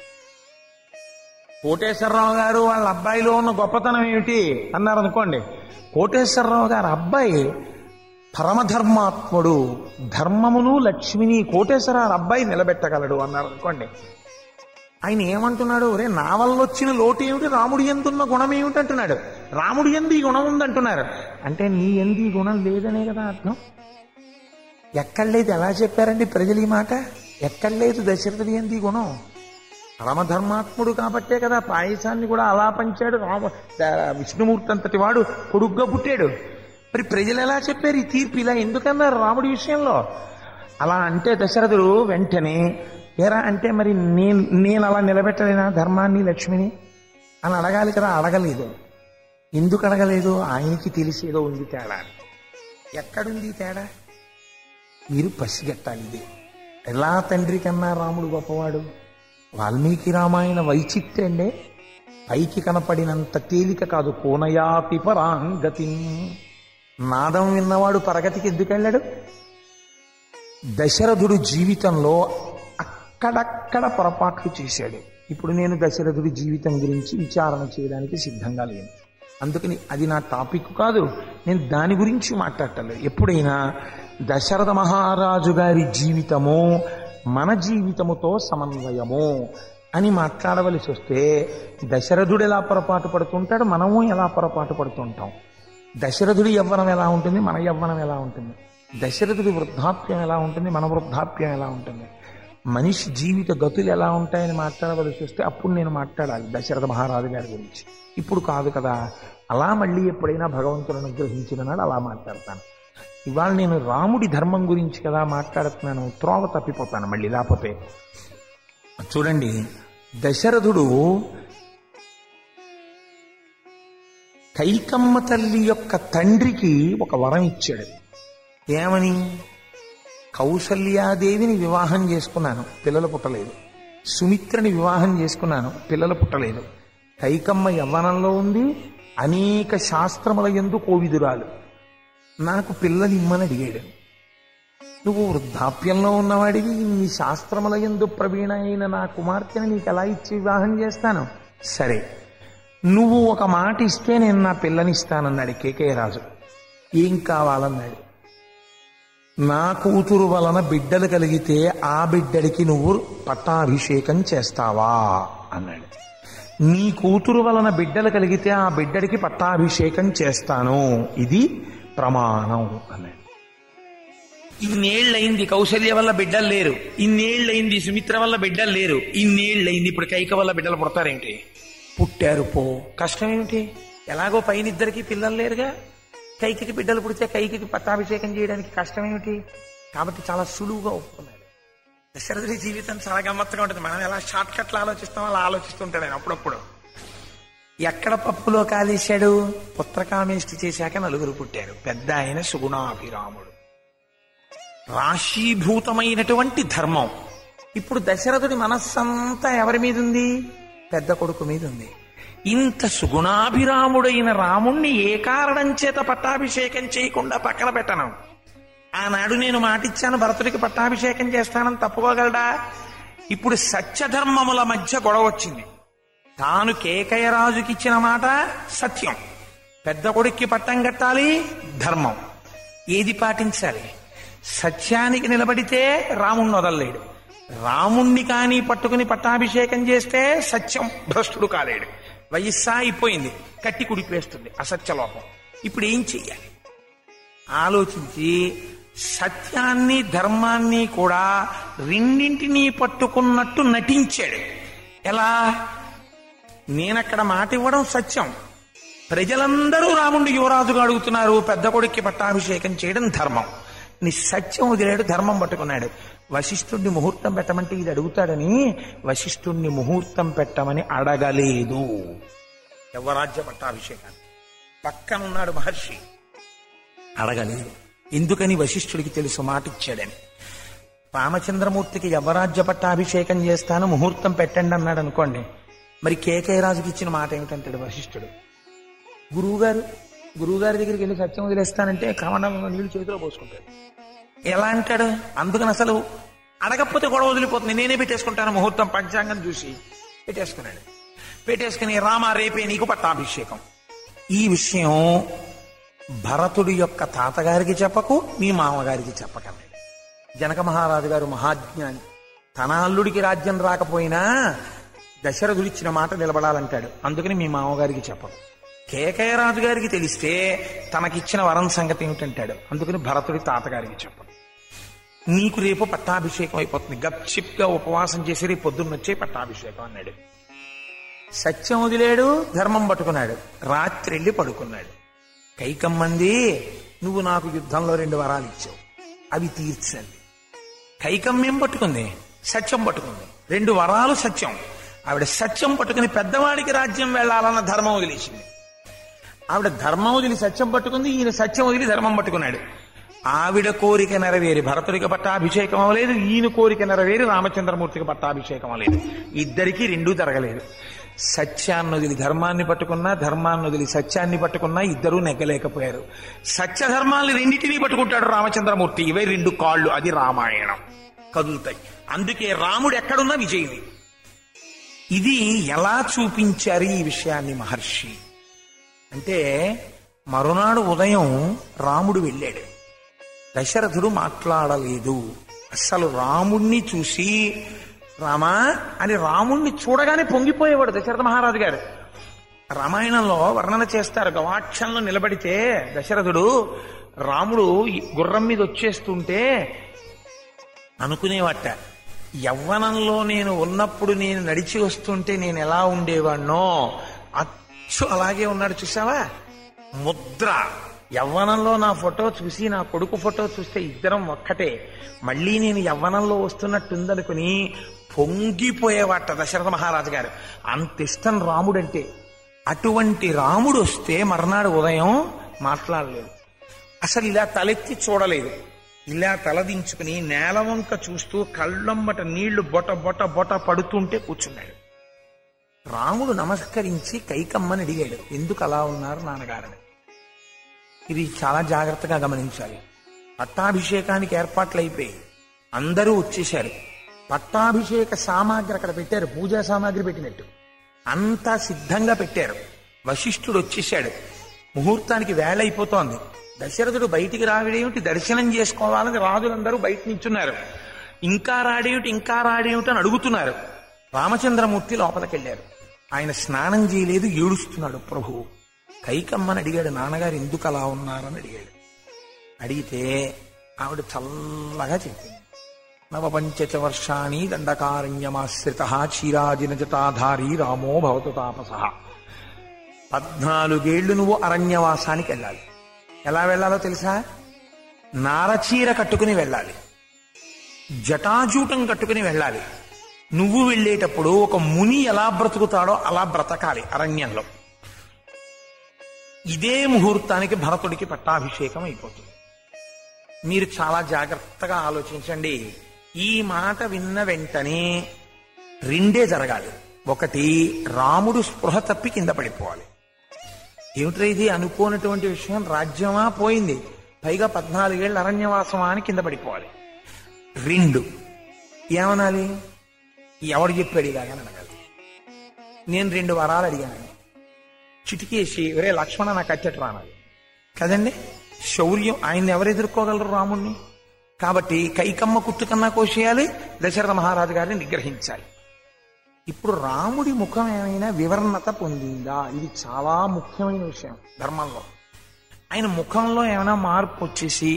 కోటేశ్వరరావు గారు వాళ్ళ అబ్బాయిలో ఉన్న గొప్పతనం ఏమిటి అన్నారు అనుకోండి కోటేశ్వరరావు గారు అబ్బాయి పరమధర్మాత్ముడు ధర్మమును లక్ష్మిని కోటేశ్వరరావు అబ్బాయి నిలబెట్టగలడు అన్నారు అనుకోండి ఆయన ఏమంటున్నాడు రే నా వల్ల వచ్చిన లోటు ఏమిటి రాముడి ఎందున్న గుణం ఏమిటి అంటున్నాడు రాముడి ఎందు ఈ గుణం ఉందంటున్నారు అంటే నీ ఎందు ఈ గుణం లేదనే కదా అర్థం ఎక్కడ లేదు ఎలా చెప్పారండి ప్రజలు ఈ మాట ఎక్కడ లేదు దశరథుడి ఎందు ఈ గుణం పరమధర్మాత్ముడు కాబట్టే కదా పాయసాన్ని కూడా అలా పంచాడు రామ విష్ణుమూర్తి అంతటి వాడు కొడుగ్గా పుట్టాడు మరి ప్రజలు ఎలా చెప్పారు ఈ తీర్పు ఇలా ఎందుకన్నారు రాముడి విషయంలో అలా అంటే దశరథుడు వెంటనే ఏరా అంటే మరి నేను నేను అలా నిలబెట్టలేనా ధర్మాన్ని లక్ష్మిని అని అడగాలి కదా అడగలేదు ఎందుకు అడగలేదు ఆయనకి తెలిసేదో ఉంది తేడా ఎక్కడుంది ఈ తేడా మీరు పసిగట్టాలి ఇది ఎలా తండ్రి కన్నా రాముడు గొప్పవాడు వాల్మీకి రామాయణ వైచిత్ర్యండే పైకి కనపడినంత తేలిక కాదు కోనయాపి పరాంగతి నాదం విన్నవాడు పరగతికి ఎందుకు వెళ్ళాడు దశరథుడు జీవితంలో అక్కడక్కడ పొరపాట్లు చేశాడు ఇప్పుడు నేను దశరథుడి జీవితం గురించి విచారణ చేయడానికి సిద్ధంగా లేను అందుకని అది నా టాపిక్ కాదు నేను దాని గురించి మాట్లాడటలేదు ఎప్పుడైనా దశరథ మహారాజు గారి జీవితము మన జీవితముతో సమన్వయము అని మాట్లాడవలసి వస్తే దశరథుడు ఎలా పొరపాటు పడుతుంటాడు మనము ఎలా పొరపాటు పడుతుంటాం దశరథుడి యవ్వనం ఎలా ఉంటుంది మన యవ్వనం ఎలా ఉంటుంది దశరథుడి వృద్ధాప్యం ఎలా ఉంటుంది మన వృద్ధాప్యం ఎలా ఉంటుంది మనిషి జీవిత గతులు ఎలా ఉంటాయని మాట్లాడవలసి వస్తే అప్పుడు నేను మాట్లాడాలి దశరథ మహారాజు గారి గురించి ఇప్పుడు కాదు కదా అలా మళ్ళీ ఎప్పుడైనా భగవంతులను గ్రహించిన నాడు అలా మాట్లాడతాను ఇవాళ నేను రాముడి ధర్మం గురించి కదా మాట్లాడుతున్నాను త్రోవ తప్పిపోతాను మళ్ళీ లేకపోతే చూడండి దశరథుడు కైకమ్మ తల్లి యొక్క తండ్రికి ఒక వరం ఇచ్చాడు ఏమని కౌసల్యాదేవిని వివాహం చేసుకున్నాను పిల్లలు పుట్టలేదు సుమిత్రని వివాహం చేసుకున్నాను పిల్లలు పుట్టలేదు కైకమ్మ యవ్వనంలో ఉంది అనేక శాస్త్రముల ఎందు కోవిదురాలు నాకు పిల్లలు ఇమ్మని అడిగాడు నువ్వు వృద్ధాప్యంలో ఉన్నవాడివి ఇన్ని శాస్త్రముల ఎందు ప్రవీణ అయిన నా కుమార్తెని నీకు ఎలా ఇచ్చి వివాహం చేస్తాను సరే నువ్వు ఒక మాట ఇస్తే నేను నా పిల్లని ఇస్తానన్నాడు కేకే రాజు ఏం కావాలన్నాడు నా కూతురు వలన బిడ్డలు కలిగితే ఆ బిడ్డడికి నువ్వు పట్టాభిషేకం చేస్తావా అన్నాడు నీ కూతురు వలన బిడ్డలు కలిగితే ఆ బిడ్డడికి పట్టాభిషేకం చేస్తాను ఇది ప్రమాణం అన్నాడు ఇన్నేళ్ళయింది కౌశల్య వల్ల బిడ్డలు లేరు ఇన్నేళ్ళయింది సుమిత్ర వల్ల బిడ్డలు లేరు ఇన్నేళ్ళయింది ఇప్పుడు కైక వల్ల బిడ్డలు పుడతారేంటి పుట్టారు పో కష్టం ఏమిటి ఎలాగో పైన ఇద్దరికి పిల్లలు లేరుగా కైకికి బిడ్డలు పుడితే కైకికి పట్టాభిషేకం చేయడానికి కష్టం ఏమిటి కాబట్టి చాలా సులువుగా ఒప్పుకున్నాడు దశరథుడి జీవితం చాలా గమ్మత్తుగా ఉంటుంది మనం ఎలా షార్ట్ కట్లు ఆలోచిస్తాం అలా ఆలోచిస్తుంటాడు ఆయన అప్పుడప్పుడు ఎక్కడ పప్పులో కాలేశాడు పుత్రకామేష్టి చేశాక నలుగురు పుట్టారు పెద్ద ఆయన సుగుణాభిరాముడు రాశీభూతమైనటువంటి ధర్మం ఇప్పుడు దశరథుడి మనస్సంతా ఎవరి మీద ఉంది పెద్ద కొడుకు మీద ఉంది ఇంత సుగుణాభిరాముడైన రాముణ్ణి ఏ కారణం చేత పట్టాభిషేకం చేయకుండా పక్కన పెట్టను ఆనాడు నేను మాటిచ్చాను భరతుడికి పట్టాభిషేకం చేస్తానని తప్పుకోగలడా ఇప్పుడు సత్యధర్మముల మధ్య గొడవ వచ్చింది తాను కేకయరాజుకిచ్చిన మాట సత్యం పెద్ద కొడుక్కి పట్టం కట్టాలి ధర్మం ఏది పాటించాలి సత్యానికి నిలబడితే రాముణ్ణి వదలలేడు రాముణ్ణి కానీ పట్టుకుని పట్టాభిషేకం చేస్తే సత్యం భ్రష్టుడు కాలేడు వయస్సా అయిపోయింది కట్టి కుడిపేస్తుంది అసత్యలోపం ఇప్పుడు ఏం చెయ్యాలి ఆలోచించి సత్యాన్ని ధర్మాన్ని కూడా రెండింటినీ పట్టుకున్నట్టు నటించాడు ఎలా నేనక్కడ మాట ఇవ్వడం సత్యం ప్రజలందరూ రాముడి యువరాజుగా అడుగుతున్నారు పెద్ద కొడుక్కి పట్టాభిషేకం చేయడం ధర్మం నీ సత్యం వదిలేడు ధర్మం పట్టుకున్నాడు వశిష్ఠుడిని ముహూర్తం పెట్టమంటే ఇది అడుగుతాడని వశిష్ఠుడిని ముహూర్తం పెట్టమని అడగలేదు యవరాజ్య పట్టాభిషేకాన్ని పక్కనున్నాడు మహర్షి అడగలేదు ఎందుకని వశిష్ఠుడికి తెలుసు మాట ఇచ్చాడని రామచంద్రమూర్తికి యవరాజ్య పట్టాభిషేకం చేస్తాను ముహూర్తం పెట్టండి అన్నాడు అనుకోండి మరి కేకయరాజుకి ఇచ్చిన మాట ఏమిటంటాడు వశిష్ఠుడు గురువుగారు గురువుగారి దగ్గరికి వెళ్ళి సత్యం వదిలేస్తానంటే కమండంలో నీళ్లు చేతిలో పోసుకుంటాడు ఎలా అంటాడు అందుకని అసలు అడగకపోతే గొడవ వదిలిపోతుంది నేనే పెట్టేసుకుంటాను ముహూర్తం పంచాంగం చూసి పెట్టేసుకున్నాడు పెట్టేసుకుని రామ రేపే నీకు పట్టాభిషేకం ఈ విషయం భరతుడి యొక్క తాతగారికి చెప్పకు మీ మామగారికి చెప్పకండి జనక మహారాజు గారు మహాజ్ఞాని తన అల్లుడికి రాజ్యం రాకపోయినా దశరథుడిచ్చిన మాట నిలబడాలంటాడు అందుకని మీ మామగారికి చెప్పకు కేకయరాజు గారికి తెలిస్తే తనకిచ్చిన వరం సంగతి ఏమిటంటాడు అందుకని భరతుడి తాతగారికి చెప్పడు నీకు రేపు పట్టాభిషేకం అయిపోతుంది గప్చిప్గా ఉపవాసం చేసి రేపు పొద్దున్న వచ్చే పట్టాభిషేకం అన్నాడు సత్యం వదిలేడు ధర్మం పట్టుకున్నాడు రాత్రి వెళ్ళి పడుకున్నాడు కైకమ్మంది నువ్వు నాకు యుద్ధంలో రెండు వరాలు ఇచ్చావు అవి తీర్చండి కైకమ్మేం పట్టుకుంది సత్యం పట్టుకుంది రెండు వరాలు సత్యం ఆవిడ సత్యం పట్టుకుని పెద్దవాడికి రాజ్యం వెళ్ళాలన్న ధర్మం వదిలేసింది ఆవిడ ధర్మం వదిలి సత్యం పట్టుకుంది ఈయన సత్యం వదిలి ధర్మం పట్టుకున్నాడు ఆవిడ కోరిక నెరవేరి భరతుడికి పట్టాభిషేకం అవ్వలేదు ఈయన కోరిక నెరవేరి రామచంద్రమూర్తికి పట్టాభిషేకం అవ్వలేదు ఇద్దరికి రెండూ జరగలేదు సత్యాన్ని వదిలి ధర్మాన్ని పట్టుకున్నా ధర్మాన్ని వదిలి సత్యాన్ని పట్టుకున్నా ఇద్దరూ నెగ్గలేకపోయారు సత్య ధర్మాన్ని రెండింటినీ పట్టుకుంటాడు రామచంద్రమూర్తి ఇవే రెండు కాళ్ళు అది రామాయణం కదులుతాయి అందుకే రాముడు ఎక్కడున్నా విజయమే ఇది ఎలా చూపించారు ఈ విషయాన్ని మహర్షి అంటే మరునాడు ఉదయం రాముడు వెళ్ళాడు దశరథుడు మాట్లాడలేదు అసలు రాముణ్ణి చూసి రామా అని రాముణ్ణి చూడగానే పొంగిపోయేవాడు దశరథ మహారాజు గారు రామాయణంలో వర్ణన చేస్తారు గవాక్షంలో నిలబడితే దశరథుడు రాముడు ఈ గుర్రం మీద వచ్చేస్తుంటే అనుకునేవట యవ్వనంలో నేను ఉన్నప్పుడు నేను నడిచి వస్తుంటే నేను ఎలా ఉండేవాణ్ణో అచ్చు అలాగే ఉన్నాడు చూసావా ముద్ర యవ్వనంలో నా ఫోటో చూసి నా కొడుకు ఫోటో చూస్తే ఇద్దరం ఒక్కటే మళ్ళీ నేను యవ్వనంలో వస్తున్నట్టుందనుకుని పొంగిపోయేవాట దశరథ మహారాజు గారు అంత ఇష్టం రాముడంటే అటువంటి రాముడు వస్తే మర్నాడు ఉదయం మాట్లాడలేదు అసలు ఇలా తలెత్తి చూడలేదు ఇలా తలదించుకుని నేల వంక చూస్తూ కళ్ళమ్మట నీళ్లు బొట బొట బొట పడుతుంటే కూర్చున్నాడు రాముడు నమస్కరించి కైకమ్మని అడిగాడు ఎందుకు అలా ఉన్నారు నాన్నగారని ఇది చాలా జాగ్రత్తగా గమనించాలి పట్టాభిషేకానికి ఏర్పాట్లు అయిపోయి అందరూ వచ్చేశారు పట్టాభిషేక సామాగ్రి అక్కడ పెట్టారు పూజా సామాగ్రి పెట్టినట్టు అంతా సిద్ధంగా పెట్టారు వశిష్ఠుడు వచ్చేశాడు ముహూర్తానికి వేళ అయిపోతోంది దశరథుడు బయటికి రావడేమిటి దర్శనం చేసుకోవాలని రాజులందరూ బయట నించున్నారు ఇంకా రాడేమిటి ఇంకా రాడేమిటి అని అడుగుతున్నారు రామచంద్రమూర్తి లోపలికెళ్ళారు ఆయన స్నానం చేయలేదు ఏడుస్తున్నాడు ప్రభువు కైకమ్మని అడిగాడు నాన్నగారు ఎందుకు అలా ఉన్నారని అడిగాడు అడిగితే ఆవిడ చల్లగా చెప్పింది నవపంచచ వర్షాణి దండకారణ్యమాశ్రిత క్షీరాజిన జటాధారి రామో భవతు తాపస పద్నాలుగేళ్లు నువ్వు అరణ్యవాసానికి వెళ్ళాలి ఎలా వెళ్ళాలో తెలుసా నారచీర కట్టుకుని వెళ్ళాలి జటాజూటం కట్టుకుని వెళ్ళాలి నువ్వు వెళ్ళేటప్పుడు ఒక ముని ఎలా బ్రతుకుతాడో అలా బ్రతకాలి అరణ్యంలో ఇదే ముహూర్తానికి భరతుడికి పట్టాభిషేకం అయిపోతుంది మీరు చాలా జాగ్రత్తగా ఆలోచించండి ఈ మాట విన్న వెంటనే రెండే జరగాలి ఒకటి రాముడు స్పృహ తప్పి కింద పడిపోవాలి ఏమిట్రా ఇది అనుకోనటువంటి విషయం రాజ్యమా పోయింది పైగా పద్నాలుగేళ్ళ అరణ్యవాసమా అని కింద పడిపోవాలి రెండు ఏమనాలి ఎవడు చెప్పాడు ఇలాగని అడగాలి నేను రెండు వరాలు అడిగాను చిటికేసి ఒరే లక్ష్మణ నాకు అచ్చట రానాలి కదండి శౌర్యం ఆయన్ని ఎవరు ఎదుర్కోగలరు రాముణ్ణి కాబట్టి కైకమ్మ కుట్టు కన్నా కోసేయాలి దశరథ మహారాజు గారిని నిగ్రహించాలి ఇప్పుడు రాముడి ముఖం ఏమైనా వివరణత పొందిందా ఇది చాలా ముఖ్యమైన విషయం ధర్మంలో ఆయన ముఖంలో ఏమైనా మార్పు వచ్చేసి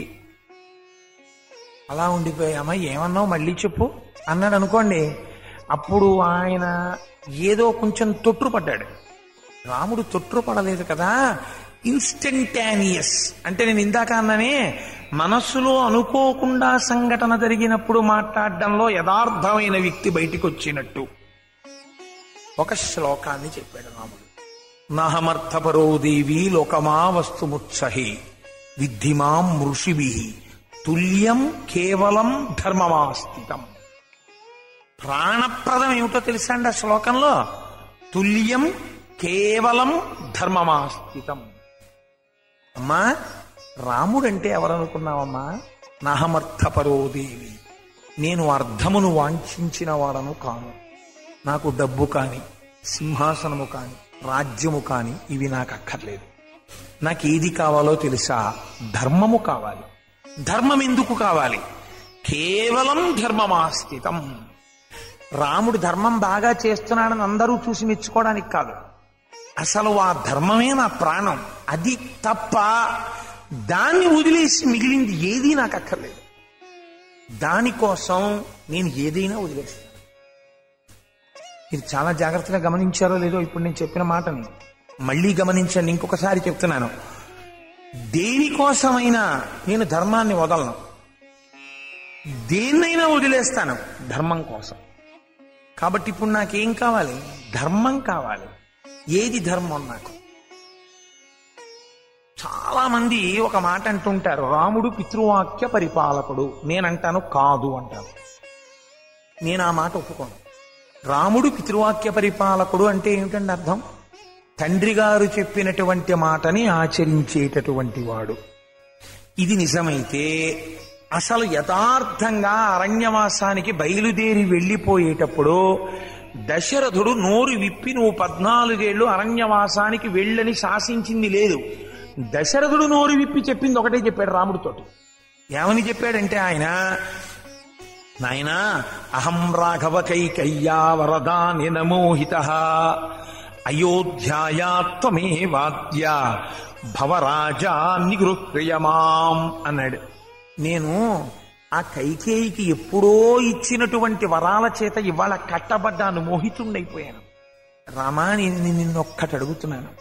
అలా ఉండిపోయామా ఏమన్నావు మళ్ళీ చెప్పు అన్నాడు అనుకోండి అప్పుడు ఆయన ఏదో కొంచెం తొట్టుపడ్డాడు రాముడు తొట్టుపడలేదు కదా ఇన్స్టంటానియస్ అంటే నేను ఇందాక అన్ననే మనస్సులో అనుకోకుండా సంఘటన జరిగినప్పుడు మాట్లాడడంలో యథార్థమైన వ్యక్తి బయటికి వచ్చినట్టు ఒక శ్లోకాన్ని చెప్పాడు రాముడు నహమర్థపరో దేవి లోకమా వస్తుముత్సహి విద్ధిమాం ఋషిభి తుల్యం కేవలం ధర్మమాస్థితం ప్రాణప్రదం ఏమిటో తెలుసా అండి ఆ శ్లోకంలో తుల్యం కేవలం ధర్మమాస్థితం అమ్మా రాముడంటే ఎవరనుకున్నావమ్మా నహమర్థపరో దేవి నేను అర్థమును వాంఛించిన వాడను కాను నాకు డబ్బు కాని సింహాసనము కాని రాజ్యము కాని ఇవి నాకు అక్కర్లేదు నాకు ఏది కావాలో తెలుసా ధర్మము కావాలి ధర్మం ఎందుకు కావాలి కేవలం ధర్మమాస్థితం రాముడు ధర్మం బాగా చేస్తున్నాడని అందరూ చూసి మెచ్చుకోవడానికి కాదు అసలు ఆ ధర్మమే నా ప్రాణం అది తప్ప దాన్ని వదిలేసి మిగిలింది ఏదీ నాకు అక్కర్లేదు దానికోసం నేను ఏదైనా వదిలేస్తాను ఇది చాలా జాగ్రత్తగా గమనించారో లేదో ఇప్పుడు నేను చెప్పిన మాటని మళ్ళీ గమనించండి ఇంకొకసారి చెప్తున్నాను దేనికోసమైనా నేను ధర్మాన్ని వదలను దేన్నైనా వదిలేస్తాను ధర్మం కోసం కాబట్టి ఇప్పుడు నాకేం కావాలి ధర్మం కావాలి ఏది ధర్మం నాకు చాలా మంది ఒక మాట అంటుంటారు రాముడు పితృవాక్య పరిపాలకుడు నేనంటాను కాదు అంటాను నేను ఆ మాట ఒప్పుకోను రాముడు పితృవాక్య పరిపాలకుడు అంటే ఏమిటండి అర్థం తండ్రి గారు చెప్పినటువంటి మాటని ఆచరించేటటువంటి వాడు ఇది నిజమైతే అసలు యథార్థంగా అరణ్యవాసానికి బయలుదేరి వెళ్ళిపోయేటప్పుడు దశరథుడు నోరు విప్పి నువ్వు పద్నాలుగేళ్లు అరణ్యవాసానికి వెళ్ళని శాసించింది లేదు దశరథుడు నోరు విప్పి చెప్పింది ఒకటే చెప్పాడు రాముడితోటి ఏమని చెప్పాడంటే ఆయన నాయనా అహం రాఘవ కైకయ్యా వరదా నినమోహిత అయోధ్యాయా త్వమే వాద్య భవరాజా నిగృహ్రియమాం అన్నాడు నేను ఆ కైకేయికి ఎప్పుడో ఇచ్చినటువంటి వరాల చేత ఇవాళ కట్టబడ్డాను మోహితుండైపోయాను రామా నేను నిన్నొక్కటి అడుగుతున్నాను